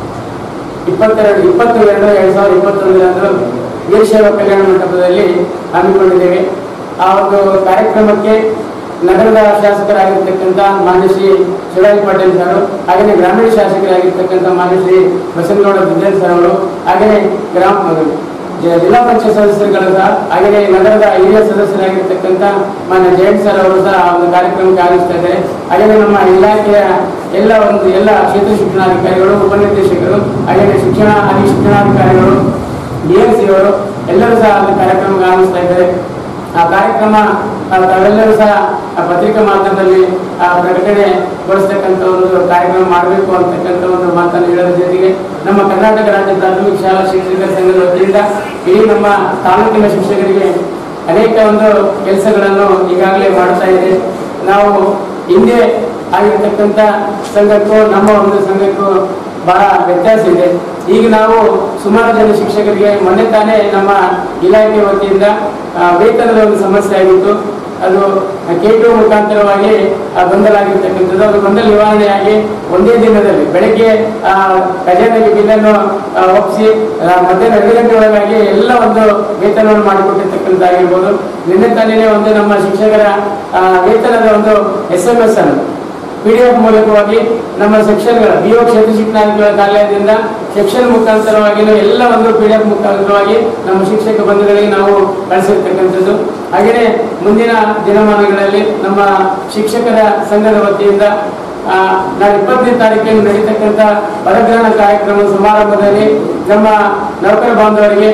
ಇಪ್ಪತ್ತೆರಡು ಇಪ್ಪತ್ತು ಎರಡು ಎರಡು ಸಾವಿರದ ಇಪ್ಪತ್ತೊಂದರಂದು ವೀರಶೈವ ಕಲ್ಯಾಣ ಮಂಟಪದಲ್ಲಿ ಹಮ್ಮಿಕೊಂಡಿದ್ದೇವೆ ಆ ಒಂದು ಕಾರ್ಯಕ್ರಮಕ್ಕೆ ನಗರದ ಶಾಸಕರಾಗಿರ್ತಕ್ಕಂಥ ಮಾನ್ಯ ಶ್ರೀ ಶಿವರಾಜ್ ಪಾಟೀಲ್ ಸರ್ ಹಾಗೆಯೇ ಗ್ರಾಮೀಣ ಶಾಸಕರಾಗಿರ್ತಕ್ಕಂಥ ಮಾನ್ಯ ಶ್ರೀ ಬಸವನಗೌಡ ಬಿದ್ದೇಲ್ ಸರ್ ಅವರು ಹಾಗೆಯೇ ಗ್ರಾಮ ಜ- ಜಿಲ್ಲಾ ಪಂಚಾಯತ್ ಸದಸ್ಯರುಗಳು ಸಹ ಹಾಗೆಯೇ ನಗರದ ಹಿರಿಯ ಸದಸ್ಯರಾಗಿರ್ತಕ್ಕಂಥ ಮಾನ್ಯ ಜಯಂತ್ ಸರ್ ಅವರು ಸಹ ಆ ಒಂದು ಕಾರ್ಯಕ್ರಮಕ್ಕೆ ಆಗಮಿಸ್ತಾ ಇದ್ದಾರೆ ಹಾಗೆಯೇ ನಮ್ಮ ಇಲಾಖೆಯ ಎಲ್ಲ ಒಂದು ಎಲ್ಲ ಕ್ಷೇತ್ರ ಶಿಕ್ಷಣಾಧಿಕಾರಿಗಳು ಉಪನಿರ್ದೇಶಕರು ಹಾಗೆಯೇ ಶಿಕ್ಷಣ ಅಧಿ ಶಿಕ್ಷಣಾಧಿಕಾರಿಗಳು ಡಿ ಎಂ ಸಿ ಅವರು ಎಲ್ಲರೂ ಸಹ ಒಂದು ಕಾರ್ಯಕ್ರಮಕ್ಕೆ ಆಗಮಿಸ್ತಾ ಇದ್ದಾರೆ ಆ ಕಾರ್ಯಕ್ರಮ ಆ, ತಾವೆಲ್ಲರೂ ಸಹ ಆ ಪತ್ರಿಕಾ ಮಾಧ್ಯಮದಲ್ಲಿ ಆ ಪ್ರಕಟಣೆಗೊಳಿಸ್ತಕ್ಕಂಥ ಒಂದು ಕಾರ್ಯಕ್ರಮ ಮಾಡಬೇಕು ಅಂತಕ್ಕಂಥ ಒಂದು ಮಾತನ್ನು ಹೇಳೋದ್ರ ಜೊತೆಗೆ ನಮ್ಮ ಕರ್ನಾಟಕ ರಾಜ್ಯ ಪ್ರಾಥಮಿಕ ಶಾಲಾ ಶಿಕ್ಷಕರ ಸಂಘದ ವತಿಯಿಂದ ಇಡೀ ನಮ್ಮ ತಾಲೂಕಿನ ಶಿಕ್ಷಕರಿಗೆ ಅನೇಕ ಒಂದು ಕೆಲಸಗಳನ್ನು ಈಗಾಗಲೇ ಮಾಡ್ತಾ ಇದೆ ನಾವು ಹಿಂದೆ ಆಗಿರ್ತಕ್ಕಂಥ ಸಂಘಕ್ಕೂ ನಮ್ಮ ಒಂದು ಸಂಘಕ್ಕೂ ಬಹಳ ವ್ಯತ್ಯಾಸ ಇದೆ ಈಗ ನಾವು ಸುಮಾರು ಜನ ಶಿಕ್ಷಕರಿಗೆ ಮೊನ್ನೆ ತಾನೇ ನಮ್ಮ ಇಲಾಖೆ ವತಿಯಿಂದ ಆ, ವೇತನದ ಒಂದು ಸಮಸ್ಯೆ ಆಗಿತ್ತು ಅದು ಕೆ ಟು ಮುಖಾಂತರವಾಗಿ ಆ, ಗೊಂದಲ ಆಗಿರ್ತಕ್ಕಂಥದ್ದು ಅದು ಗೊಂದಲ ನಿವಾರಣೆಯಾಗಿ ಒಂದೇ ದಿನದಲ್ಲಿ ಬೆಳಗ್ಗೆ ಆ, ಖಜಾನೆಗೆ ಬಿಲ್ಲನ್ನು ಆ, ಒಪ್ಪಿಸಿ ಆ, ಮಧ್ಯಾಹ್ನ ಎರಡು ಗಂಟೆ ಒಳಗಾಗಿ ಎಲ್ಲ ಒಂದು ವೇತನವನ್ನು ಮಾಡಿಕೊಟ್ಟಿರ್ತಕ್ಕಂಥದ್ದಾಗಿರ್ಬೋದು ನಿನ್ನೆ ತಾನೇ ಒಂದು ನಮ್ಮ ಶಿಕ್ಷಕರ ಆ, ವೇತನದ ಒಂದು ಎಸ್ ಎಂ ಎಸ್ ಅನ್ನು ಪಿ ಡಿ ಎಫ್ ಮೂಲಕವಾಗಿ ನಮ್ಮ ಸೆಕ್ಷನ್ಗಳ ಬಿ ಒ ಕ್ಷೇತ್ರ ಶಿಕ್ಷಣಾಧಿಕಾರಿಗಳ ಕಾರ್ಯಾಲಯದಿಂದ ಸೆಕ್ಷನ್ ಮುಖಾಂತರವಾಗಿ ಎಲ್ಲ ಒಂದು ಪಿ ಡಿ ಎಫ್ ಮುಖಾಂತರವಾಗಿ ನಮ್ಮ ಶಿಕ್ಷಕ ಬಂಧುಗಳಿಗೆ ನಾವು ಕಳಿಸಿರ್ತಕ್ಕಂಥದ್ದು ಹಾಗೆಯೇ ಮುಂದಿನ ದಿನಮಾನಗಳಲ್ಲಿ ನಮ್ಮ ಶಿಕ್ಷಕರ ಸಂಘದ ವತಿಯಿಂದ ಆ, ನಾಳೆ ಇಪ್ಪತ್ತನೇ ತಾರೀಕಿನ ನಡೀತಕ್ಕಂಥ ಪದಗ್ರಹಣ ಕಾರ್ಯಕ್ರಮ ಸಮಾರಂಭದಲ್ಲಿ ನಮ್ಮ ನೌಕರ ಬಾಂಧವರಿಗೆ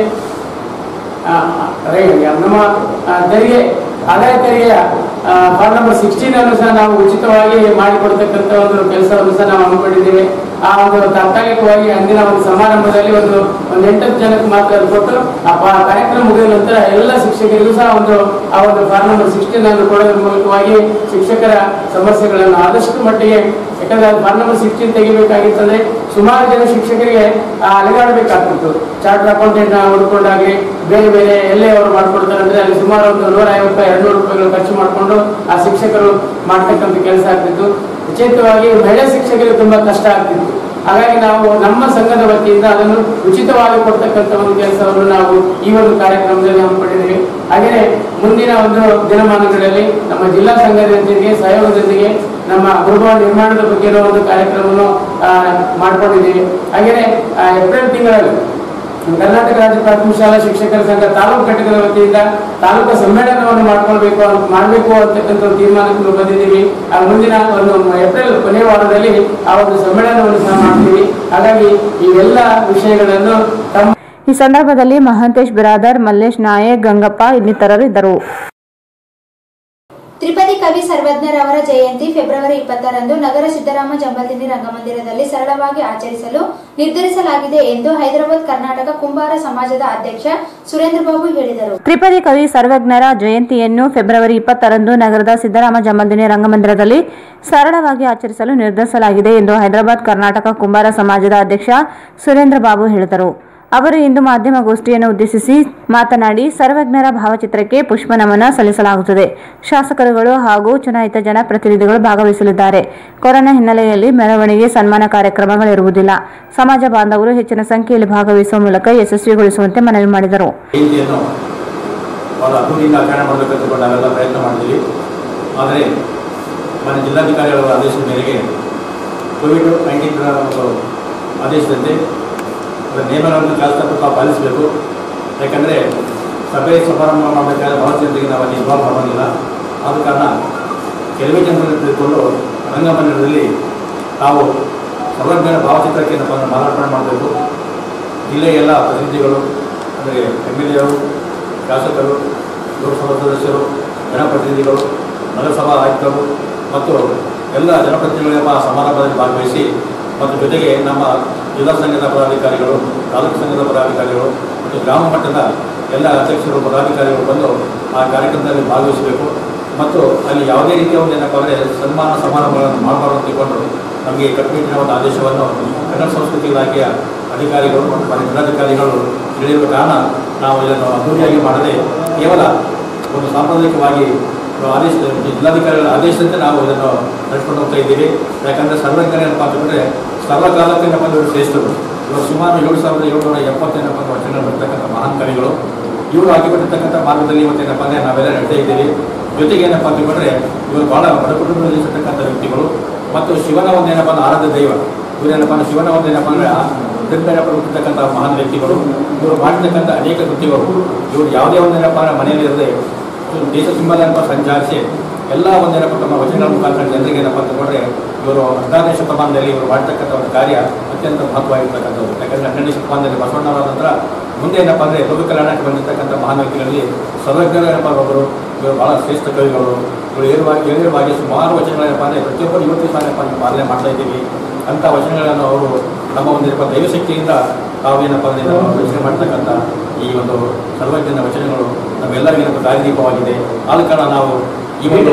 ಆ, ರೈ- ನಮ್ಮ ಆ, ತೆರಿಗೆ ಆದಾಯ ತೆರಿಗೆಯ ಫಾರ್ಮ್ ನಂಬರ್ ಸಿಕ್ಸ್ಟೀನ್ ಅನ್ನು ಸಹ ನಾವು ಉಚಿತವಾಗಿ ಮಾಡಿಕೊಡ್ತಕ್ಕಂಥ ಒಂದು ಕೆಲಸವನ್ನು ಸಹ ನಾವು ಹಮ್ಮಿಕೊಂಡಿದ್ದೇವೆ ಆ ಒಂದು ತಾತ್ಕಾಲಿಕವಾಗಿ ಅಂದಿನ ಒಂದು ಸಮಾರಂಭದಲ್ಲಿ ಒಂದು ಒಂದು ಎಂಟತ್ತು ಜನಕ್ಕೆ ಮಾತ್ರ ಅದು ಕೊಟ್ಟು ಆ ಪ- ಕಾರ್ಯಕ್ರಮ ಮುಗಿದ ನಂತರ ಎಲ್ಲ ಶಿಕ್ಷಕರಿಗೂ ಸಹ ಒಂದು ಆ ಒಂದು ಫಾರ್ಮ್ ನಂಬರ್ ಸಿಕ್ಸ್ಟೀನ್ ಅನ್ನು ಕೊಡೋದ್ರ ಮೂಲಕವಾಗಿ ಶಿಕ್ಷಕರ ಸಮಸ್ಯೆಗಳನ್ನು ಆದಷ್ಟು ಮಟ್ಟಿಗೆ ಯಾಕಂದ್ರೆ ಅದು ಫಾರ್ಮ್ ನಂಬರ್ ಸಿಕ್ಸ್ಟೀನ್ ತೆಗಿಬೇಕಾಗಿತ್ತಂದ್ರೆ ಸುಮಾರು ಜನ ಶಿಕ್ಷಕರಿಗೆ ಆ, ಅಲೆದಾಡಬೇಕಾಗ್ತಿತ್ತು ಚಾರ್ಟರ್ ಅಕೌಂಟೆಂಟ್ ಹುಡ್ಕೊಂಡಾಗ್ಲಿ ಬೇರೆ ಬೇರೆ ಎಲ್ಲೇ ಅವರು ಮಾಡ್ಕೊಡ್ತಾರೆ ಅಂದ್ರೆ ಅಲ್ಲಿ ಸುಮಾರು ಒಂದು ನೂರ ಐವತ್ತು ರೂಪಾಯಿ ಎರಡು ನೂರು ರೂಪಾಯಿಗಳು ಖರ್ಚು ಮಾಡಿಕೊಂಡು ಆ ಶಿಕ್ಷಕರು ಮಾಡ್ತಕ್ಕಂಥ ಕೆಲಸ ಆಗ್ತಿತ್ತು ವಿಚಿತ್ರವಾಗಿ ಮಹಿಳಾ ಶಿಕ್ಷಕರಿಗೆ ತುಂಬಾ ಕಷ್ಟ ಆಗ್ತಿತ್ತು ಹಾಗಾಗಿ ನಾವು ನಮ್ಮ ಸಂಘದ ವತಿಯಿಂದ ಅದನ್ನು ಉಚಿತವಾಗಿ ಕೊಡ್ತಕ್ಕಂಥ ಒಂದು ಕೆಲಸವನ್ನು ನಾವು ಈ ಒಂದು ಕಾರ್ಯಕ್ರಮದಲ್ಲಿ ಹಮ್ಮಿಕೊಂಡಿದ್ದೀವಿ ಹಾಗೆಯೇ ಮುಂದಿನ ಒಂದು ದಿನಮಾನಗಳಲ್ಲಿ ನಮ್ಮ ಜಿಲ್ಲಾ ಸಂಘದೊಂದಿಗೆ ಸಹಯೋಗದೊಂದಿಗೆ ನಮ್ಮ ಗೃಹ ನಿರ್ಮಾಣದ ಬಗ್ಗೆ ಒಂದು ಕಾರ್ಯಕ್ರಮವನ್ನು ಆ, ಮಾಡ್ಕೊಂಡಿದ್ದೀವಿ ಹಾಗೆಯೇ ಆ, ಏಪ್ರಿಲ್ ತಿಂಗಳಲ್ಲಿ ಕರ್ನಾಟಕ ರಾಜ್ಯ ಪ್ರಾಥಮಿಕ ಶಾಲಾ ಶಿಕ್ಷಕರ ಸಂಘ ತಾಲೂಕು ಘಟಕದ ವತಿಯಿಂದ ತಾಲೂಕು ಸಮ್ಮೇಳನವನ್ನು ಮಾಡ್ಕೊಳ್ಬೇಕು ಅಂತ- ಮಾಡಬೇಕು ಅಂತಕ್ಕಂಥ ಒಂದು ತೀರ್ಮಾನಕ್ಕೆ ನಾವು ಬಂದಿದ್ದೀವಿ ಆ ಮುಂದಿನ ಒಂದು ಏಪ್ರಿಲ್ ಕೊನೆಯ ವಾರದಲ್ಲಿ ಆ ಒಂದು ಸಮ್ಮೇಳನವನ್ನು ಸಹ ಮಾಡ್ತೀವಿ ಹಾಗಾಗಿ ಈ ಎಲ್ಲ ವಿಷಯಗಳನ್ನು ತಮ್ಮ ಈ ಸಂದರ್ಭದಲ್ಲಿ ಮಹಾಂತೇಶ್ ಬಿರಾದರ್ ಮಲ್ಲೇಶ್ ನಾಯಕ್ ಗಂಗಪ್ಪ ಇನ್ನಿತರರು ಇದ್ದರು ತ್ರಿಪದಿ ಕವಿ ಸರ್ವಜ್ಞರವರ ಜಯಂತಿ ಫೆಬ್ರವರಿ ಇಪ್ಪತ್ತರಂದು ನಗರ ಸಿದ್ದರಾಮ ಜಂಬಲ್ದಿನಿ ರಂಗಮಂದಿರದಲ್ಲಿ ಸರಳವಾಗಿ ಆಚರಿಸಲು ನಿರ್ಧರಿಸಲಾಗಿದೆ ಎಂದು ಹೈದರಾಬಾದ್ ಕರ್ನಾಟಕ ಕುಂಬಾರ ಸಮಾಜದ ಅಧ್ಯಕ್ಷ ಸುರೇಂದ್ರ ಬಾಬು ಹೇಳಿದರು ತ್ರಿಪದಿ ಕವಿ ಸರ್ವಜ್ಞರ ಜಯಂತಿಯನ್ನು ಫೆಬ್ರವರಿ ಇಪ್ಪತ್ತರಂದು ನಗರದ ಸಿದ್ದರಾಮ ಜಮಲ್ದಿನಿ ರಂಗಮಂದಿರದಲ್ಲಿ ಸರಳವಾಗಿ ಆಚರಿಸಲು ನಿರ್ಧರಿಸಲಾಗಿದೆ ಎಂದು ಹೈದರಾಬಾದ್ ಕರ್ನಾಟಕ ಕುಂಬಾರ ಸಮಾಜದ ಅಧ್ಯಕ್ಷ ಸುರೇಂದ್ರ ಬಾಬು ಹೇಳಿದರು ಅವರು ಇಂದು ಮಾಧ್ಯಮಗೋಷ್ಠಿಯನ್ನು ಉದ್ದೇಶಿಸಿ ಮಾತನಾಡಿ ಸರ್ವಜ್ಞರ ಭಾವಚಿತ್ರಕ್ಕೆ ಪುಷ್ಪ ನಮನ ಸಲ್ಲಿಸಲಾಗುತ್ತದೆ ಶಾಸಕರುಗಳು ಹಾಗೂ ಚುನಾಯಿತ ಜನಪ್ರತಿನಿಧಿಗಳು ಭಾಗವಹಿಸಲಿದ್ದಾರೆ ಕೊರೋನಾ ಹಿನ್ನೆಲೆಯಲ್ಲಿ ಮೆರವಣಿಗೆ ಸನ್ಮಾನ ಕಾರ್ಯಕ್ರಮಗಳಿರುವುದಿಲ್ಲ ಸಮಾಜ ಬಾಂಧವರು ಹೆಚ್ಚಿನ ಸಂಖ್ಯೆಯಲ್ಲಿ ಭಾಗವಹಿಸುವ ಮೂಲಕ ಯಶಸ್ವಿಗೊಳಿಸುವಂತೆ ಮನವಿ ಮಾಡಿದರು ಜಯಂತಿಯನ್ನು ಭಾಳ ಅದ್ದೂರಿಯಿಂದ ಆಚರಣೆ ಮಾಡಬೇಕಂತ ನಾವೆಲ್ಲ ಪ್ರಯತ್ನ ಮಾಡಿದ್ದೀವಿ ಆದರೆ ಮಾನ್ಯ ಜಿಲ್ಲಾಧಿಕಾರಿಗಳ ಆದೇಶದ ಮೇರೆಗೆ ಕೋವಿಡ್ ನೈನ್ಟೀನ್ ಒಂದು ಆದೇಶದಂತೆ ಅದರ ನಿಯಮಗಳನ್ನು ಶಾಸಕರು ಪಾಲಿಸಬೇಕು ಯಾಕಂದರೆ ಸಭೆ ಸಮಾರಂಭ ಮಾಡಬೇಕಾದ್ರೆ ಬಹಳ ಜನರಿಗೆ ನಾವು ಅಲ್ಲಿ ಇನ್ವಾಲ್ವ್ ಮಾಡೋಂಗಿಲ್ಲ ಆದ ಕಾರಣ ಕೆಲವೇ ಜನರನ್ನು ತೆಗೆದುಕೊಂಡು ರಂಗಮಂದಿರದಲ್ಲಿ ತಾವು ಸರ್ವಜ್ಞರ ಭಾವಚಿತ್ರಕ್ಕೆ ನಾವು ಮಾಲಾರ್ಪಣೆ ಮಾಡಬೇಕು ಜಿಲ್ಲೆಯ ಎಲ್ಲ ಪ್ರತಿನಿಧಿಗಳು ಅಂದರೆ ಎಮ್ ಎಲ್ ಎರು ಶಾಸಕರು ಲೋಕಸಭಾ ಸದಸ್ಯರು ಜನಪ್ರತಿನಿಧಿಗಳು ನಗರಸಭಾ ಆಯುಕ್ತರು ಮತ್ತು ಎಲ್ಲ ಜನಪ್ರತಿನಿಧಿಗಳು ಎಂಬ ಸಮಾರಂಭದಲ್ಲಿ ಭಾಗವಹಿಸಿ ಮತ್ತು ಜೊತೆಗೆ ನಮ್ಮ ಜಿಲ್ಲಾ ಸಂಘದ ಪದಾಧಿಕಾರಿಗಳು ತಾಲೂಕು ಸಂಘದ ಪದಾಧಿಕಾರಿಗಳು ಮತ್ತು ಗ್ರಾಮ ಮಟ್ಟದ ಎಲ್ಲ ಅಧ್ಯಕ್ಷರು ಪದಾಧಿಕಾರಿಗಳು ಬಂದು ಆ ಕಾರ್ಯಕ್ರಮದಲ್ಲಿ ಭಾಗವಹಿಸಬೇಕು ಮತ್ತು ಅಲ್ಲಿ ಯಾವುದೇ ರೀತಿಯ ಒಂದು ಏನಪ್ಪ ಅಂದರೆ ಸನ್ಮಾನ ಸಮಾರಂಭಗಳನ್ನು ಮಾಡಬಾರ್ದು ಅಂತ ತಿಳ್ಕೊಂಡು ನಮಗೆ ಕಟ್ಟುನಿಟ್ಟಿನ ಒಂದು ಆದೇಶವನ್ನು ಕನ್ನಡ ಸಂಸ್ಕೃತಿ ಇಲಾಖೆಯ ಅಧಿಕಾರಿಗಳು ಮತ್ತು ಜಿಲ್ಲಾಧಿಕಾರಿಗಳು ತಿಳಿಯುವ ಕಾರಣ ನಾವು ಇದನ್ನು ಅದ್ದೂರಿಯಾಗಿ ಮಾಡದೆ ಕೇವಲ ಒಂದು ಸಾಂಪ್ರದಾಯಿಕವಾಗಿ ಆದೇಶ ಜಿಲ್ಲಾಧಿಕಾರಿಗಳ ಆದೇಶದಂತೆ ನಾವು ಇದನ್ನು ನಡೆಸ್ಕೊಂಡು ಹೋಗ್ತಾ ಇದ್ದೀವಿ ಯಾಕಂದರೆ ಸರ್ವಜ್ಞರ ಏನಪ್ಪ ಅಂತಂದರೆ ಸರ್ವಕಾಲಕ್ಕೆ ಏನಪ್ಪ ಅಂದರೆ ಇವರು ಶ್ರೇಷ್ಠರು ಇವರು ಸುಮಾರು ಏಳು ಸಾವಿರದ ಏಳುನೂರ ಎಪ್ಪತ್ತೇನಪ್ಪ ಅಂದ್ರೆ ವಚನಗಳು ಬರ್ತಕ್ಕಂಥ ಮಹಾನ್ ಕವಿಗಳು ಇವರು ಹಾಕಿಕೊಟ್ಟಿರ್ತಕ್ಕಂಥ ಮಾರ್ಗದಲ್ಲಿ ಇವತ್ತೇನಪ್ಪ ಅಂದರೆ ನಾವೆಲ್ಲ ನಡ್ತಾ ಇದ್ದೀವಿ ಜೊತೆಗೆ ಏನಪ್ಪ ಅಂತಂದ್ರೆ ಇವರು ಬಹಳ ಬಡ ಕುಟುಂಬದಲ್ಲಿ ಇರ್ತಕ್ಕಂಥ ವ್ಯಕ್ತಿಗಳು ಮತ್ತು ಶಿವನ ಒಂದು ಏನಪ್ಪ ಅಂದ್ರೆ ಆರಾಧ್ಯ ದೈವ ಇವರೇನಪ್ಪ ಅಂದ್ರೆ ಶಿವನ ಒಂದು ಏನಪ್ಪ ಅಂದರೆ ತಿರುಪೇರಪ್ಪ ಹುಟ್ಟಿರ್ತಕ್ಕಂಥ ಮಹಾನ್ ವ್ಯಕ್ತಿಗಳು ಇವರು ಮಾಡಿರ್ತಕ್ಕಂಥ ಅನೇಕ ಕೃತಿಗಳು ಇವರು ಯಾವುದೇ ಒಂದು ಏನಪ್ಪ ಅಂದ್ರೆ ಮನೆಯಲ್ಲಿ ಇರದೆ ದೇಶ ಸಿಂಬಲಪ್ಪ ಸಂಚರಿಸಿ ಎಲ್ಲ ಒಂದೇನಪ್ಪ ತಮ್ಮ ವಚನಗಳ ಮುಖಾಂತರ ಜನರಿಗೆ ಏನಪ್ಪ ಅಂತಂದ್ರೆ ಇವರು ಹದಿನಾರನೇ ಶತಮಾನದಲ್ಲಿ ಇವರು ಮಾಡ್ತಕ್ಕಂಥ ಒಂದು ಕಾರ್ಯ ಅತ್ಯಂತ ಮಹತ್ವವಾಗಿರ್ತಕ್ಕಂಥದ್ದು ಯಾಕಂದರೆ ಹನ್ನೆರಡನೇ ಶತಮಾನದಲ್ಲಿ ಬಸವಣ್ಣವರ ನಂತರ ಮುಂದೆ ಏನಪ್ಪ ಅಂದರೆ ಲೋಕ ಕಲ್ಯಾಣಕ್ಕೆ ಬಂದಿರತಕ್ಕಂಥ ಮಹಾನ್ ವ್ಯಕ್ತಿಗಳಲ್ಲಿ ಸರ್ವಜ್ಞರು ಏನಪ್ಪ ಒಬ್ಬರು ಇವರು ಭಾಳ ಶ್ರೇಷ್ಠ ಕವಿಗಳು ಇವರು ಏರುವಾಗಿ ಹೇಳಿರುವಾಗಿ ಸುಮಾರು ವಚನಗಳೇನಪ್ಪ ಅಂದರೆ ಪ್ರತಿಯೊಬ್ಬರು ಇವತ್ತು ಸಹ ಏನಪ್ಪ ಅಂದ್ರೆ ಪಾಲನೆ ಮಾಡ್ತಾ ಇದ್ದೀವಿ ಅಂಥ ವಚನಗಳನ್ನು ಅವರು ನಮ್ಮ ಒಂದು ಏನಪ್ಪ ದೈವಶಕ್ತಿಯಿಂದ ತಾವೇನಪ್ಪ ಅಂದರೆ ನಾವು ರಚನೆ ಮಾಡ್ತಕ್ಕಂಥ ಈ ಒಂದು ಸರ್ವಜ್ಞನ ವಚನಗಳು ನಮ್ಮೆಲ್ಲರಿಗೂ ಏನಪ್ಪ ದಾರಿದೀಪವಾಗಿದೆ ಆದ ಕಾರಣ ನಾವು ಈ ಒಂದು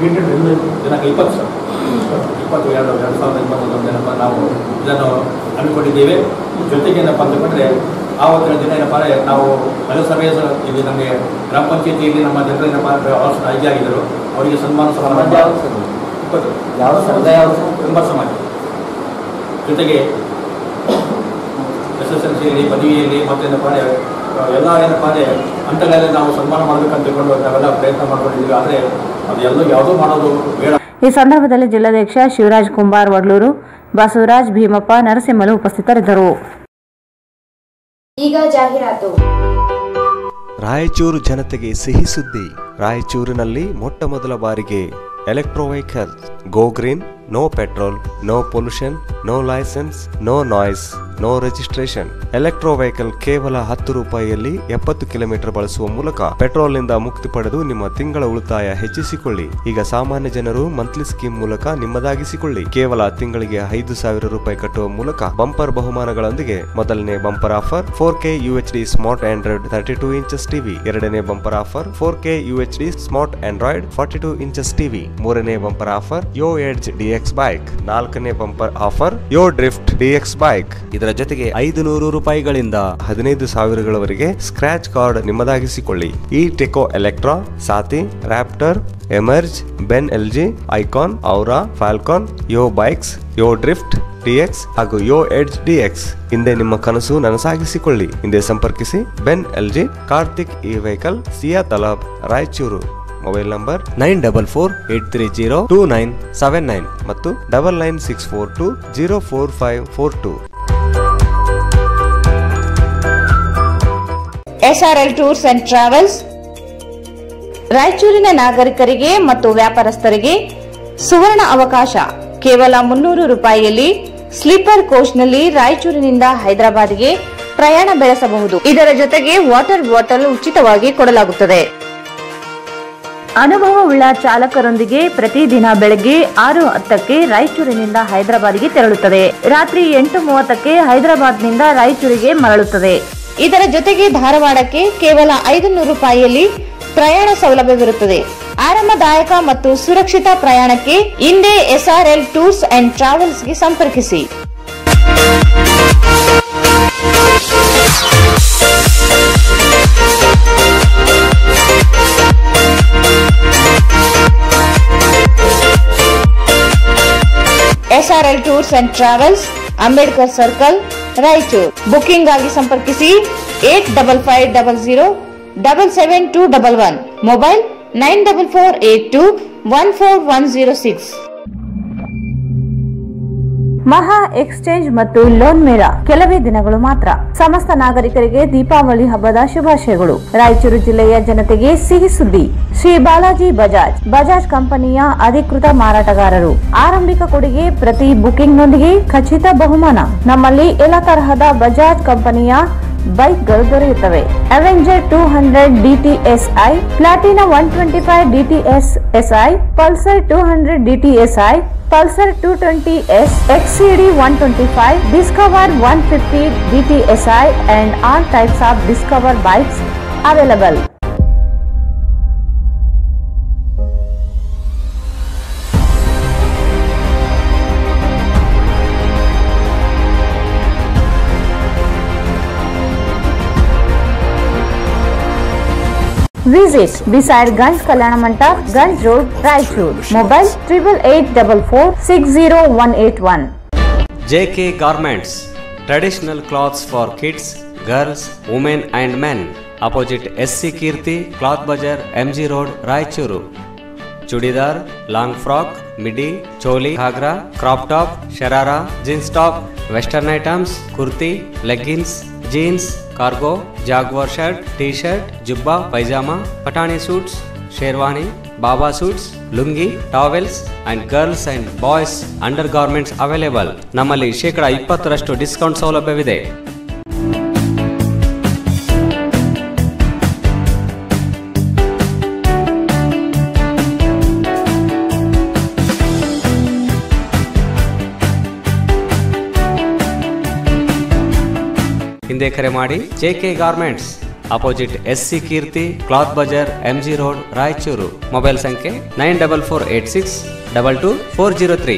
ದಿನಾಂಕ ಇಪ್ಪತ್ತು ಸರ್ ಇಪ್ಪತ್ತು ಎರಡು ಎರಡು ಸಾವಿರದ ಇಪ್ಪತ್ತೊಂದು ಏನಪ್ಪ ನಾವು ಇದನ್ನು ಹಮ್ಮಿಕೊಂಡಿದ್ದೇವೆ ಜೊತೆಗೆ ಏನಪ್ಪ ಅಂತಂದರೆ ಆವತ್ತಿನ ದಿನ ಏನಪ್ಪ ಅಂದರೆ ನಾವು ನಗರಸಭೆಯ ಸ- ಇಲ್ಲಿ ನಮಗೆ ಗ್ರಾಮ ಪಂಚಾಯತಿಯಲ್ಲಿ ನಮ್ಮ ಜನರು ಏನಪ್ಪ ಅಂದರೆ ಭಾಳಷ್ಟು ಆಯ್ಕೆ ಆಗಿದ್ದರು ಅವರಿಗೆ ಸನ್ಮಾನ ಸಮಾರಂಭ ಇಪ್ಪತ್ತು ಯಾವ ಸಮುದಾಯ ಕುಂಬಾರ ಸಮಾಜ ಜೊತೆಗೆ ಎಸ್ ಎಸ್ ಎಲ್ ಸಿಯಲ್ಲಿ ಪದವಿಯಲ್ಲಿ ಮತ್ತೇನಪ್ಪ ಅಂದರೆ ಎಲ್ಲ ಏನಪ್ಪ ಅಂದರೆ ಹಂತಗಳಲ್ಲಿ ನಾವು ಸನ್ಮಾನ ಮಾಡಬೇಕಂತ ತಿಳ್ಕೊಂಡು ನಾವೆಲ್ಲ ಪ್ರಯತ್ನ ಮಾಡ್ಕೊಂಡಿದ್ದೀವಿ ಆದರೆ ಅದು ಎಲ್ಲೂ ಯಾವುದೂ ಮಾಡೋದು ಬೇಡ ಈ ಸಂದರ್ಭದಲ್ಲಿ ಜಿಲ್ಲಾಧ್ಯಕ್ಷ ಶಿವರಾಜ್ ಕುಂಬಾರ್ ವಡ್ಲೂರು ಬಸವರಾಜ್ ಭೀಮಪ್ಪ ನರಸಿಂಹಲು ಉಪಸ್ಥಿತರಿದ್ದರು ಈಗ ಜಾಹೀರಾತು ರಾಯಚೂರು ಜನತೆಗೆ ಸಿಹಿ ಸುದ್ದಿ ರಾಯಚೂರಿನಲ್ಲಿ ಮೊಟ್ಟ ಮೊದಲ ಬಾರಿಗೆ electro vehicle go green no petrol no pollution no licence no noise no registration electro vehicle ಕೇವಲ ಹತ್ತು ರೂಪಾಯಿಯಲ್ಲಿ ಎಪ್ಪತ್ತು ಕಿಲೋಮೀಟರ್ ಬಳಸುವ ಮೂಲಕ ಪೆಟ್ರೋಲ್ನಿಂದ ಮುಕ್ತಿ ಪಡೆದು ನಿಮ್ಮ ತಿಂಗಳ ಉಳಿತಾಯ ಹೆಚ್ಚಿಸಿಕೊಳ್ಳಿ ಈಗ ಸಾಮಾನ್ಯ ಜನರು ಮಂತ್ಲಿ ಸ್ಕೀಮ್ ಮೂಲಕ ನಿಮ್ಮದಾಗಿಸಿಕೊಳ್ಳಿ ಕೇವಲ ತಿಂಗಳಿಗೆ ಐದು ಸಾವಿರ ರೂಪಾಯಿ ಕಟ್ಟುವ ಮೂಲಕ ಬಂಪರ್ ಬಹುಮಾನಗಳೊಂದಿಗೆ ಮೊದಲನೇ bumper offer four K UH D smart Android thirty two inches TV ಎರಡನೇ bumper offer four K UH D smart Android forty two inches TV ಮೂರನೇ bumper offer Yo Edge DX bike ನಾಲ್ಕನೇ bumper offer Yo Drift DX bike ಇದರ ಜೊತೆಗೆ ಐದು ನೂರು ರೂಪಾಯಿಗಳಿಂದ ಹದಿನೈದು ಸಾವಿರಗಳವರೆಗೆ scratch card ನಿಮ್ಮದಾಗಿಸಿಕೊಳ್ಳಿ ಈ Techo Electra Saathi Raptor Emerge Benling Icon Aura Falcon Yo bikes Yo Drift DX ಹಾಗೂ ಯೋ ಎಡ್ಜ್ ಡಿಎಕ್ಸ್ ಹಿಂದೆ ನಿಮ್ಮ ಕನಸು ನನಸಾಗಿಸಿಕೊಳ್ಳಿ ಹಿಂದೆ ಸಂಪರ್ಕಿಸಿ Benling Karthik E vehicle Siya Talab Raichur mobile number nine double four eight three zero two nine seven nine ಮತ್ತು double nine six four two zero four five four two SRL tours and travels ರಾಯಚೂರಿನ ನಾಗರಿಕರಿಗೆ ಮತ್ತು ವ್ಯಾಪಾರಸ್ಥರಿಗೆ ಸುವರ್ಣ ಅವಕಾಶ ಕೇವಲ ಮುನ್ನೂರು ರೂಪಾಯಿಯಲ್ಲಿ ಸ್ಲೀಪರ್ ಕೋಚ್ನಲ್ಲಿ ರಾಯಚೂರಿನಿಂದ ಹೈದರಾಬಾದ್ಗೆ ಪ್ರಯಾಣ ಬೆಳೆಸಬಹುದು ಇದರ ಜೊತೆಗೆ ವಾಟರ್ ಬಾಟಲ್ ಉಚಿತವಾಗಿ ಕೊಡಲಾಗುತ್ತದೆ ಅನುಭವವುಳ್ಳ ಚಾಲಕರೊಂದಿಗೆ ಪ್ರತಿದಿನ ಬೆಳಗ್ಗೆ ಆರು ಹತ್ತಕ್ಕೆ ರಾಯಚೂರಿನಿಂದ ಹೈದರಾಬಾದ್ಗೆ ತೆರಳುತ್ತದೆ ರಾತ್ರಿ ಎಂಟು ಮೂವತ್ತಕ್ಕೆ ಹೈದರಾಬಾದ್ನಿಂದ ರಾಯಚೂರಿಗೆ ಮರಳುತ್ತದೆ ಇದರ ಜೊತೆಗೆ ಧಾರವಾಡಕ್ಕೆ ಕೇವಲ ಐದು ನೂರು ರೂಪಾಯಿಯಲ್ಲಿ ಪ್ರಯಾಣ ಸೌಲಭ್ಯವಿರುತ್ತದೆ ಆರಾಮದಾಯಕ ಮತ್ತು ಸುರಕ್ಷಿತ ಪ್ರಯಾಣಕ್ಕೆ ಹಿಂದೆ ಎಸ್ಆರ್ಎಲ್ ಟೂರ್ಸ್ ಅಂಡ್ ಟ್ರಾವೆಲ್ಸ್ಗೆ ಸಂಪರ್ಕಿಸಿ SRL tours and travels Ambedkar circle Raichur booking ಆಗಿ ಸಂಪರ್ಕಿಸಿ eight double five double zero double seven two double one mobile nine double four eight two one four one zero six ಮಹಾ ಎಕ್ಸ್ಚೇಂಜ್ ಮತ್ತು loan ಮೇಳ ಕೆಲವೇ ದಿನಗಳು ಮಾತ್ರ ಸಮಸ್ತ ನಾಗರಿಕರಿಗೆ ದೀಪಾವಳಿ ಹಬ್ಬದ ಶುಭಾಶಯಗಳು ರಾಯಚೂರು ಜಿಲ್ಲೆಯ ಜನತೆಗೆ ಸಿಹಿ ಸುದ್ದಿ ಶ್ರೀ ಬಾಲಾಜಿ ಬಜಾಜ್ ಬಜಾಜ್ ಕಂಪನಿಯ ಅಧಿಕೃತ ಮಾರಾಟಗಾರರು ಆರಂಭಿಕ ಕೊಡುಗೆ ಪ್ರತಿ ಬುಕಿಂಗ್ನೊಂದಿಗೆ ಖಚಿತ ಬಹುಮಾನ ನಮ್ಮಲ್ಲಿ ಎಲ್ಲ ತರಹದ ಬಜಾಜ್ ಕಂಪನಿಯ ಬೈಕ್ಗಳು ದೊರೆಯುತ್ತವೆ Avenger two hundred DTSI Platina one twenty five DTS SI Pulsar two hundred DTSI Pulsar two twenty S XCD one twenty five Discover one fifty DTSI and all types of Discover bikes available Visit beside Ganj Kalyana Mandap, Ganj Road, Raichur. Mobile triple eight double four six zero one eight one. JK Garments Traditional clothes for kids, girls, women and men. Opposite SC Kirti, Cloth Bazar, MG Road, Raichuru. Churidar long frock midi choli ghagra crop top sharara jeans top western items kurti leggings jeans cargo jaguar shirt T shirt jubba pyjama Pathani suits sherwani baba suits lungi towels and girls and boys undergarments available ನಮ್ಮಲ್ಲಿ ಶೇಕಡ ಇಪ್ಪತ್ತರಷ್ಟು discount ಸೌಲಭ್ಯವಿದೆ ಹಿಂದೆ ಕರೆ ಮಾಡಿ JK garments opposite S C Keerthi cloth bazaar MG road Raichur mobile ಸಂಖ್ಯೆ nine double four eight six double two four zero three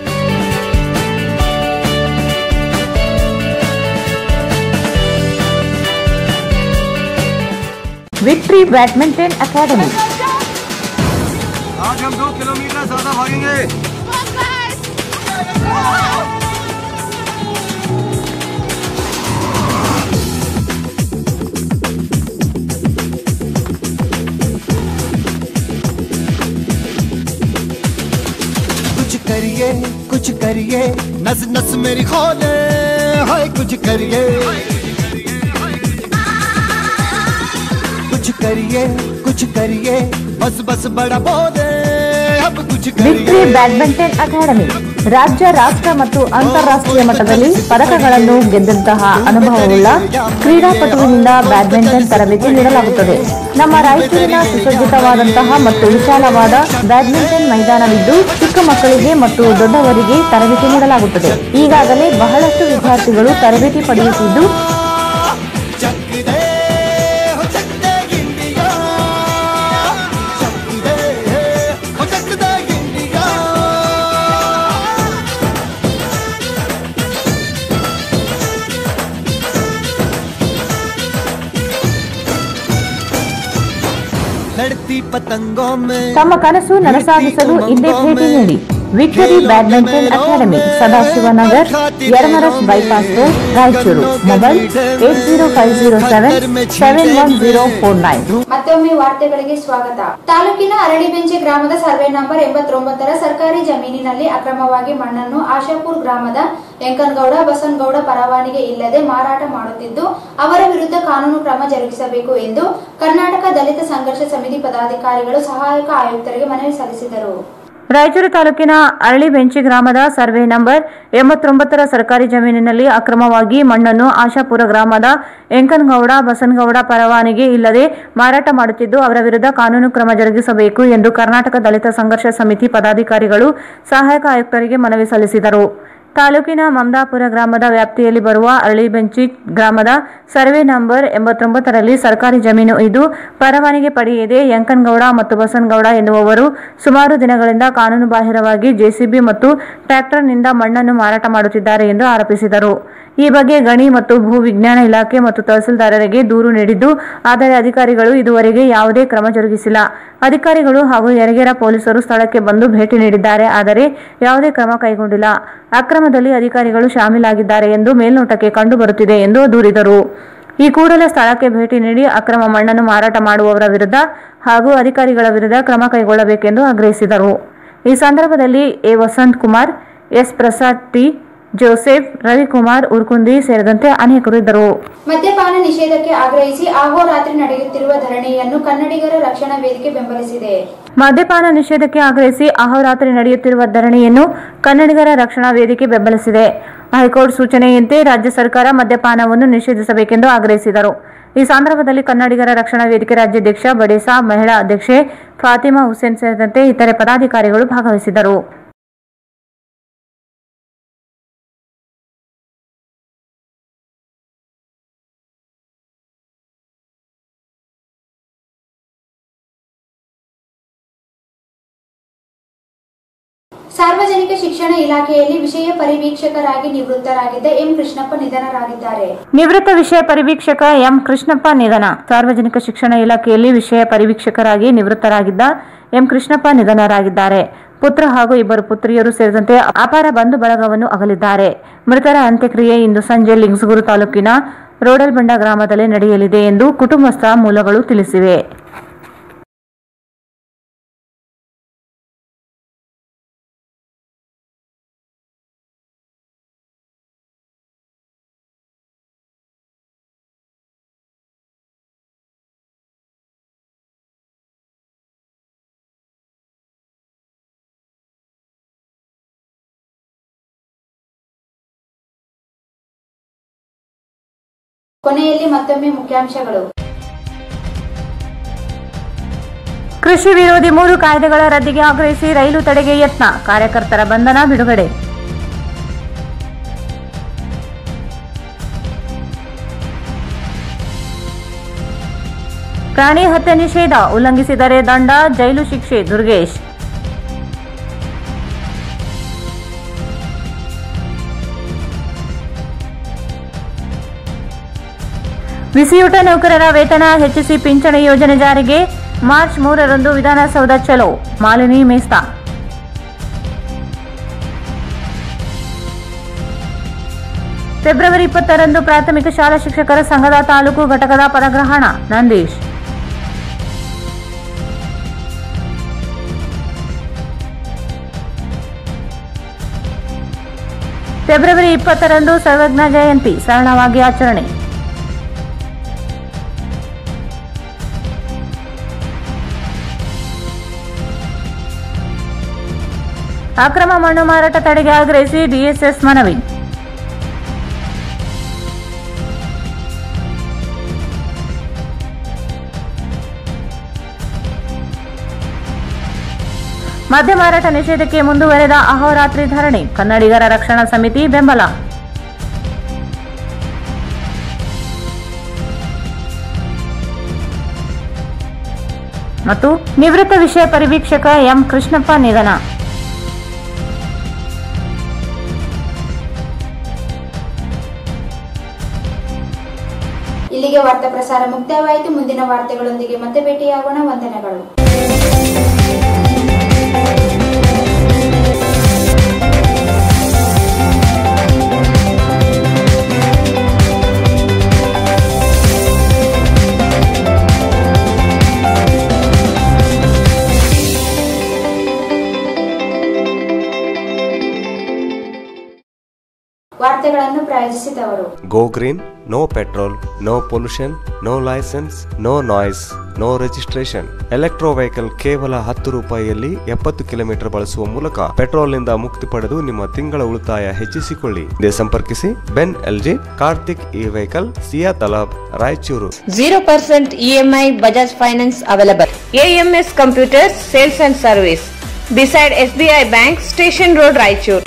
Victory Badminton Academy. आज हम दो किलोमीटर ज्यादा भागेंगे कुछ करिए कुछ करिए नस नस मेरी खोले हाय कुछ करिए कुछ करिए कुछ करिए बस बस बड़ा बोले अब कुछ ವಿಕ್ಟ್ರಿ ಬ್ಯಾಡ್ಮಿಂಟನ್ ಅಕಾಡೆಮಿ ರಾಜ್ಯ ರಾಷ್ಟ್ರ ಮತ್ತು ಅಂತಾರಾಷ್ಟ್ರೀಯ ಮಟ್ಟದಲ್ಲಿ ಪದಕಗಳನ್ನು ಗೆದ್ದಂತಹ ಅನುಭವವುಳ್ಳ ಕ್ರೀಡಾಪಟುವಿನಿಂದ ಬ್ಯಾಡ್ಮಿಂಟನ್ ತರಬೇತಿ ನೀಡಲಾಗುತ್ತದೆ ನಮ್ಮ ರಾಯಚೂರಿನ ಸುಸಜ್ಜಿತವಾದಂತಹ ಮತ್ತು ವಿಶಾಲವಾದ ಬ್ಯಾಡ್ಮಿಂಟನ್ ಮೈದಾನವಿದ್ದು ಚಿಕ್ಕ ಮಕ್ಕಳಿಗೆ ಮತ್ತು ದೊಡ್ಡವರಿಗೆ ತರಬೇತಿ ನೀಡಲಾಗುತ್ತದೆ ಈಗಾಗಲೇ ಬಹಳಷ್ಟು ವಿದ್ಯಾರ್ಥಿಗಳು ತರಬೇತಿ ಪಡೆಯುತ್ತಿದ್ದು हो सकता इंडिया चक दे हो सकता इंडिया लड़ती पतंगों में ತಮ್ಮ ಕನಸು ನನಸಾಗಿಸಲು ಹಿಂದೆ ಭೇಟಿ ನೀಡಿ victory badminton academy Sadashivnagar Yaramaras bypass road Raichur mobile eight zero five zero seven seven one zero four nine ಮತ್ತೊಮ್ಮೆ ವಾರ್ತೆಗಳಿಗೆ ಸ್ವಾಗತ ತಾಲೂಕಿನ ಅರಳಿಬೆಂಚೆ ಗ್ರಾಮದ ಸರ್ವೆ ನಂಬರ್ ಎಂಬತ್ತೊಂಬತ್ತರ ಸರ್ಕಾರಿ ಜಮೀನಿನಲ್ಲಿ ಅಕ್ರಮವಾಗಿ ಮಣ್ಣನ್ನು ಆಶಾಪುರ್ ಗ್ರಾಮದ ಎಂಕನಗೌಡ ಬಸನಗೌಡ ಪರವಾನಿಗೆ ಇಲ್ಲದೆ ಮಾರಾಟ ಮಾಡುತ್ತಿದ್ದು ಅವರ ವಿರುದ್ಧ ಕಾನೂನು ಕ್ರಮ ಜರುಗಿಸಬೇಕು ಎಂದು ಕರ್ನಾಟಕ ದಲಿತ ಸಂಘರ್ಷ ಸಮಿತಿ ಪದಾಧಿಕಾರಿಗಳು ಸಹಾಯಕ ಆಯುಕ್ತರಿಗೆ ಮನವಿ ಸಲ್ಲಿಸಿದರು ರಾಯಚೂರು ತಾಲೂಕಿನ ಅರಳಿಬೆಂಚಿ ಗ್ರಾಮದ ಸರ್ವೆ ನಂಬರ್ ಎಂಬತ್ತೊಂಬತ್ತರ ಸರ್ಕಾರಿ ಜಮೀನಿನಲ್ಲಿ ಅಕ್ರಮವಾಗಿ ಮಣ್ಣನ್ನು ಆಶಾಪುರ ಗ್ರಾಮದ ಎಂಕನಗೌಡ ಬಸನಗೌಡ ಪರವಾನಿಗೆ ಇಲ್ಲದೆ ಮಾರಾಟ ಮಾಡುತ್ತಿದ್ದು ಅವರ ವಿರುದ್ಧ ಕಾನೂನು ಕ್ರಮ ಜರುಗಿಸಬೇಕು ಎಂದು ಕರ್ನಾಟಕ ದಲಿತ ಸಂಘರ್ಷ ಸಮಿತಿ ಪದಾಧಿಕಾರಿಗಳು ಸಹಾಯಕ ಆಯುಕ್ತರಿಗೆ ಮನವಿ ಸಲ್ಲಿಸಿದರು ತಾಲೂಕಿನ ಮಮದಾಪುರ ಗ್ರಾಮದ ವ್ಯಾಪ್ತಿಯಲ್ಲಿ ಬರುವ ಅರಳಿಬೆಂಚಿ ಗ್ರಾಮದ ಸರ್ವೆ ನಂಬರ್ ಎಂಬತ್ತೊಂಬತ್ತರಲ್ಲಿ ಸರ್ಕಾರಿ ಜಮೀನು ಇದ್ದು ಪರವಾನಗಿ ಪಡೆಯದೆ ಯಂಕನಗೌಡ ಮತ್ತು ಬಸನಗೌಡ ಎನ್ನುವವರು ಸುಮಾರು ದಿನಗಳಿಂದ ಕಾನೂನು ಬಾಹಿರವಾಗಿ ಜೆಸಿಬಿ ಮತ್ತು ಟ್ರ್ಯಾಕ್ಟರ್ನಿಂದ ಮಣ್ಣನ್ನು ಮಾರಾಟ ಮಾಡುತ್ತಿದ್ದಾರೆ ಎಂದು ಆರೋಪಿಸಿದರು ಈ ಬಗ್ಗೆ ಗಣಿ ಮತ್ತು ಭೂ ವಿಜ್ಞಾನ ಇಲಾಖೆ ಮತ್ತು ತಹಸೀಲ್ದಾರರಿಗೆ ದೂರು ನೀಡಿದ್ದು ಆದರೆ ಅಧಿಕಾರಿಗಳು ಇದುವರೆಗೆ ಯಾವುದೇ ಕ್ರಮ ಜರುಗಿಸಿಲ್ಲ ಅಧಿಕಾರಿಗಳು ಹಾಗೂ ಯರಗೇರ ಪೊಲೀಸರು ಸ್ಥಳಕ್ಕೆ ಬಂದು ಭೇಟಿ ನೀಡಿದ್ದಾರೆ ಆದರೆ ಯಾವುದೇ ಕ್ರಮ ಕೈಗೊಂಡಿಲ್ಲ ಅಕ್ರಮದಲ್ಲಿ ಅಧಿಕಾರಿಗಳು ಶಾಮೀಲಾಗಿದ್ದಾರೆ ಎಂದು ಮೇಲ್ನೋಟಕ್ಕೆ ಕಂಡುಬರುತ್ತಿದೆ ಎಂದು ದೂರಿದರು ಈ ಕೂಡಲೇ ಸ್ಥಳಕ್ಕೆ ಭೇಟಿ ನೀಡಿ ಅಕ್ರಮ ಮಣ್ಣನ್ನು ಮಾರಾಟ ಮಾಡುವವರ ವಿರುದ್ಧ ಹಾಗೂ ಅಧಿಕಾರಿಗಳ ವಿರುದ್ಧ ಕ್ರಮ ಕೈಗೊಳ್ಳಬೇಕೆಂದು ಆಗ್ರಹಿಸಿದರು ಈ ಸಂದರ್ಭದಲ್ಲಿ A Vasanth Kumar S Prasad T Joseph Ravikumar Urkundi ಸೇರಿದಂತೆ ಅನೇಕರು ಇದ್ದರು ಮದ್ಯಪಾನ ನಿಷೇಧಕ್ಕೆ ಆಗ್ರಹಿಸಿ ಅಹೋರಾತ್ರಿ ನಡೆಯುತ್ತಿರುವ ಧರಣಿಯನ್ನು ಕನ್ನಡಿಗರ ರಕ್ಷಣಾ ವೇದಿಕೆ ಬೆಂಬಲಿಸಿದೆ ಮದ್ಯಪಾನ ನಿಷೇಧಕ್ಕೆ ಆಗ್ರಹಿಸಿ ಅಹೋರಾತ್ರಿ ನಡೆಯುತ್ತಿರುವ ಧರಣಿಯನ್ನು ಕನ್ನಡಿಗರ ರಕ್ಷಣಾ ವೇದಿಕೆ ಬೆಂಬಲಿಸಿದೆ ಹೈಕೋರ್ಟ್ ಸೂಚನೆಯಂತೆ ರಾಜ್ಯ ಸರ್ಕಾರ ಮದ್ಯಪಾನವನ್ನು ನಿಷೇಧಿಸಬೇಕೆಂದು ಆಗ್ರಹಿಸಿದರು ಈ ಸಂದರ್ಭದಲ್ಲಿ ಕನ್ನಡಿಗರ ರಕ್ಷಣಾ ವೇದಿಕೆ ರಾಜ್ಯಾಧ್ಯಕ್ಷ ಬಡೇಸಾ ಮಹಿಳಾ ಅಧ್ಯಕ್ಷೆ ಫಾತಿಮಾ ಹುಸೇನ್ ಸೇರಿದಂತೆ ಇತರೆ ಪದಾಧಿಕಾರಿಗಳು ಭಾಗವಹಿಸಿದರು ಸಾರ್ವಜನಿಕ ಶಿಕ್ಷಣ ಇಲಾಖೆಯಲ್ಲಿ ವಿಷಯ ಪರಿವೀಕ್ಷಕರಾಗಿ ನಿವೃತ್ತರಾಗಿದ್ದ ಎಂ ಕೃಷ್ಣಪ್ಪ ನಿಧನರಾಗಿದ್ದಾರೆ ನಿವೃತ್ತ ವಿಷಯ ಪರಿವೀಕ್ಷಕ ಎಂ ಕೃಷ್ಣಪ್ಪ ನಿಧನ ಸಾರ್ವಜನಿಕ ಶಿಕ್ಷಣ ಇಲಾಖೆಯಲ್ಲಿ ವಿಷಯ ಪರಿವೀಕ್ಷಕರಾಗಿ ನಿವೃತ್ತರಾಗಿದ್ದ ಎಂ ಕೃಷ್ಣಪ್ಪ ನಿಧನರಾಗಿದ್ದಾರೆ ಪುತ್ರ ಹಾಗೂ ಇಬ್ಬರು ಪುತ್ರಿಯರು ಸೇರಿದಂತೆ ಅಪಾರ ಬಂಧು ಬಳಗವನ್ನು ಅಗಲಿದ್ದಾರೆ ಮೃತರ ಅಂತ್ಯಕ್ರಿಯೆ ಇಂದು ಸಂಜೆ ಲಿಂಗ್ಸಗೂರು ತಾಲೂಕಿನ ರೋಡಲ್ಬಂಡ ಗ್ರಾಮದಲ್ಲಿ ನಡೆಯಲಿದೆ ಎಂದು ಕುಟುಂಬಸ್ಥ ಮೂಲಗಳು ತಿಳಿಸಿವೆ ಕೊನೆಯಲ್ಲಿ ಮತ್ತೊಮ್ಮೆ ಮುಖ್ಯಾಂಶಗಳು ಕೃಷಿ ವಿರೋಧಿ ಮೂರು ಕಾಯ್ದೆಗಳ ರದ್ದಿಗೆ ಆಗ್ರಹಿಸಿ ರೈಲು ತಡೆಗೆ ಯತ್ನ ಕಾರ್ಯಕರ್ತರ ಬಂಧನ ಬಿಡುಗಡೆ ಪ್ರಾಣಿ ಹತ್ಯೆ ನಿಷೇಧ ಉಲ್ಲಂಘಿಸಿದರೆ ದಂಡ ಜೈಲು ಶಿಕ್ಷೆ ದುರ್ಗೇಶ್ ಬಿಸಿಯೂಟ ನೌಕರರ ವೇತನ ಹೆಚ್ಚಿಸಿ ಪಿಂಚಣಿ ಯೋಜನೆ ಜಾರಿಗೆ ಮಾರ್ಚ್ ಮೂರರಂದು ವಿಧಾನಸೌಧ ಚಲೋ ಮಾಲಿನಿ ಮೇಸ್ತಾ ಫೆಬ್ರವರಿ ಇಪ್ಪತ್ತರಂದು ಪ್ರಾಥಮಿಕ ಶಾಲಾ ಶಿಕ್ಷಕರ ಸಂಘದ ತಾಲೂಕು ಘಟಕದ ಪದಗ್ರಹಣ ನಂದೀಶ್ ಫೆಬ್ರವರಿ ಇಪ್ಪತ್ತರಂದು ಸರ್ವಜ್ಞ ಜಯಂತಿ ಸರಳವಾಗಿ ಆಚರಣೆ ಅಕ್ರಮ ಮಣ್ಣು ಮಾರಾಟ ತಡೆಗೆ ಆಗ್ರಹಿಸಿ ಡಿಎಸ್ಎಸ್ ಮನವಿ ಮದ್ಯ ಮಾರಾಟ ನಿಷೇಧಕ್ಕೆ ಮುಂದುವರೆದ ಅಹೋರಾತ್ರಿ ಧರಣಿ ಕನ್ನಡಿಗರ ರಕ್ಷಣಾ ಸಮಿತಿ ಬೆಂಬಲ ಮತ್ತು ನಿವೃತ್ತ ವಿಷಯ ಪರಿವೀಕ್ಷಕ ಎಂ ಕೃಷ್ಣಪ್ಪ ನಿಧನ ಇಲ್ಲಿಗೆ ವಾರ್ತಾ ಪ್ರಸಾರ ಮುಕ್ತಾಯವಾಯಿತು ಮುಂದಿನ ವಾರ್ತೆಗಳೊಂದಿಗೆ ಮತ್ತೆ ಭೇಟಿಯಾಗೋಣ ವಂದನೆಗಳು ವಾರ್ತೆಗಳನ್ನು ಪ್ರಾಯೋಜಿಸಿದವರು go green no petrol no pollution no licence no noise no registration electro vehicle ಕೇವಲ ಹತ್ತು ರೂಪಾಯಿಯಲ್ಲಿ ಎಪ್ಪತ್ತು ಕಿಲೋಮೀಟರ್ ಬಳಸುವ ಮೂಲಕ ಪೆಟ್ರೋಲ್ನಿಂದ ಮುಕ್ತಿ ಪಡೆದು ನಿಮ್ಮ ತಿಂಗಳ ಉಳಿತಾಯ ಹೆಚ್ಚಿಸಿಕೊಳ್ಳಿ ಇದೇ ಸಂಪರ್ಕಿಸಿ Benling Karthik E vehicle Siya Talab Raichur Zero percent EMI Bajaj Finance available. AMS Computers Sales and Service. Beside SBI Bank, Station Road, Raichur.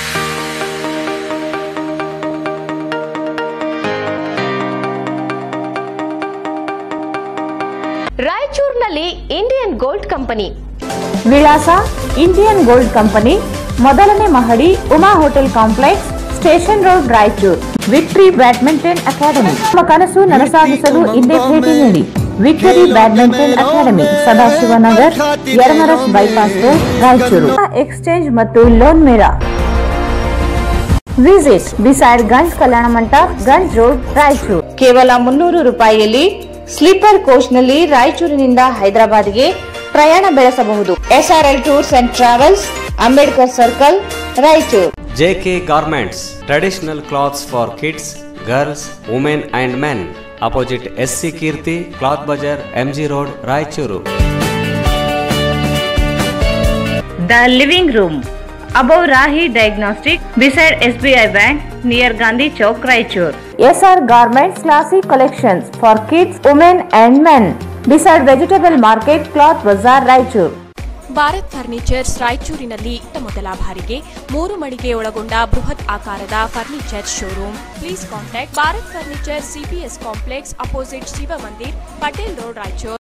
ರಾಯಚೂರಿನಲ್ಲಿ ಇಂಡಿಯನ್ ಗೋಲ್ಡ್ ಕಂಪನಿ ವಿಳಾಸ ಇಂಡಿಯನ್ ಗೋಲ್ಡ್ ಕಂಪನಿ ಮೊದಲನೇ ಮಹಡಿ Uma hotel complex station road Raichur victory badminton academy ನಮ್ಮ ಕನಸು ನನಸಾಗಿಸಲು ಹಿಂದೆ ಭೇಟಿ ನೀಡಿ victory badminton academy Sadashivnagar Yaramaras bypass road Raichur exchange ಮತ್ತು ಲೋನ್ ಮೇಳ ವಿಸಿಟ್ ಬಿಸೈಡ್ ಗಂಜ್ ಕಲ್ಯಾಣ ಮಂಟಪ ಗಂಜ್ ರೋಡ್ ರಾಯಚೂರು ಕೇವಲ ಮುನ್ನೂರು ರೂಪಾಯಿಯಲ್ಲಿ ಸ್ಲೀಪರ್ ಕೋಚ್ನಲ್ಲಿ ರಾಯಚೂರಿನಿಂದ ಹೈದರಾಬಾದ್ಗೆ ಪ್ರಯಾಣ ಬೆಳೆಸಬಹುದು SRL tours and travels Ambedkar circle Raichur JK Garments, traditional cloths for kids, girls, women and men. Opposite SC Kirti, Cloth Bazar, MG Road, Raichuru. The living room above Rahi Diagnostic beside SBI Bank near Gandhi Chowk Raichur. SR Garments Classy Collections for kids, women and men beside Vegetable Market Cloth Bazaar Raichur. Bharat furnitures ರಾಯಚೂರಿನಲ್ಲಿ ಇತ್ತ ಮೊದಲ ಬಾರಿಗೆ ಮೂರು ಮಳಿಗೆ ಒಳಗೊಂಡ ಬೃಹತ್ ಆಕಾರದ furniture showroom please contact Bharat furniture CPS complex opposite Shiva Mandir Patel road Raichur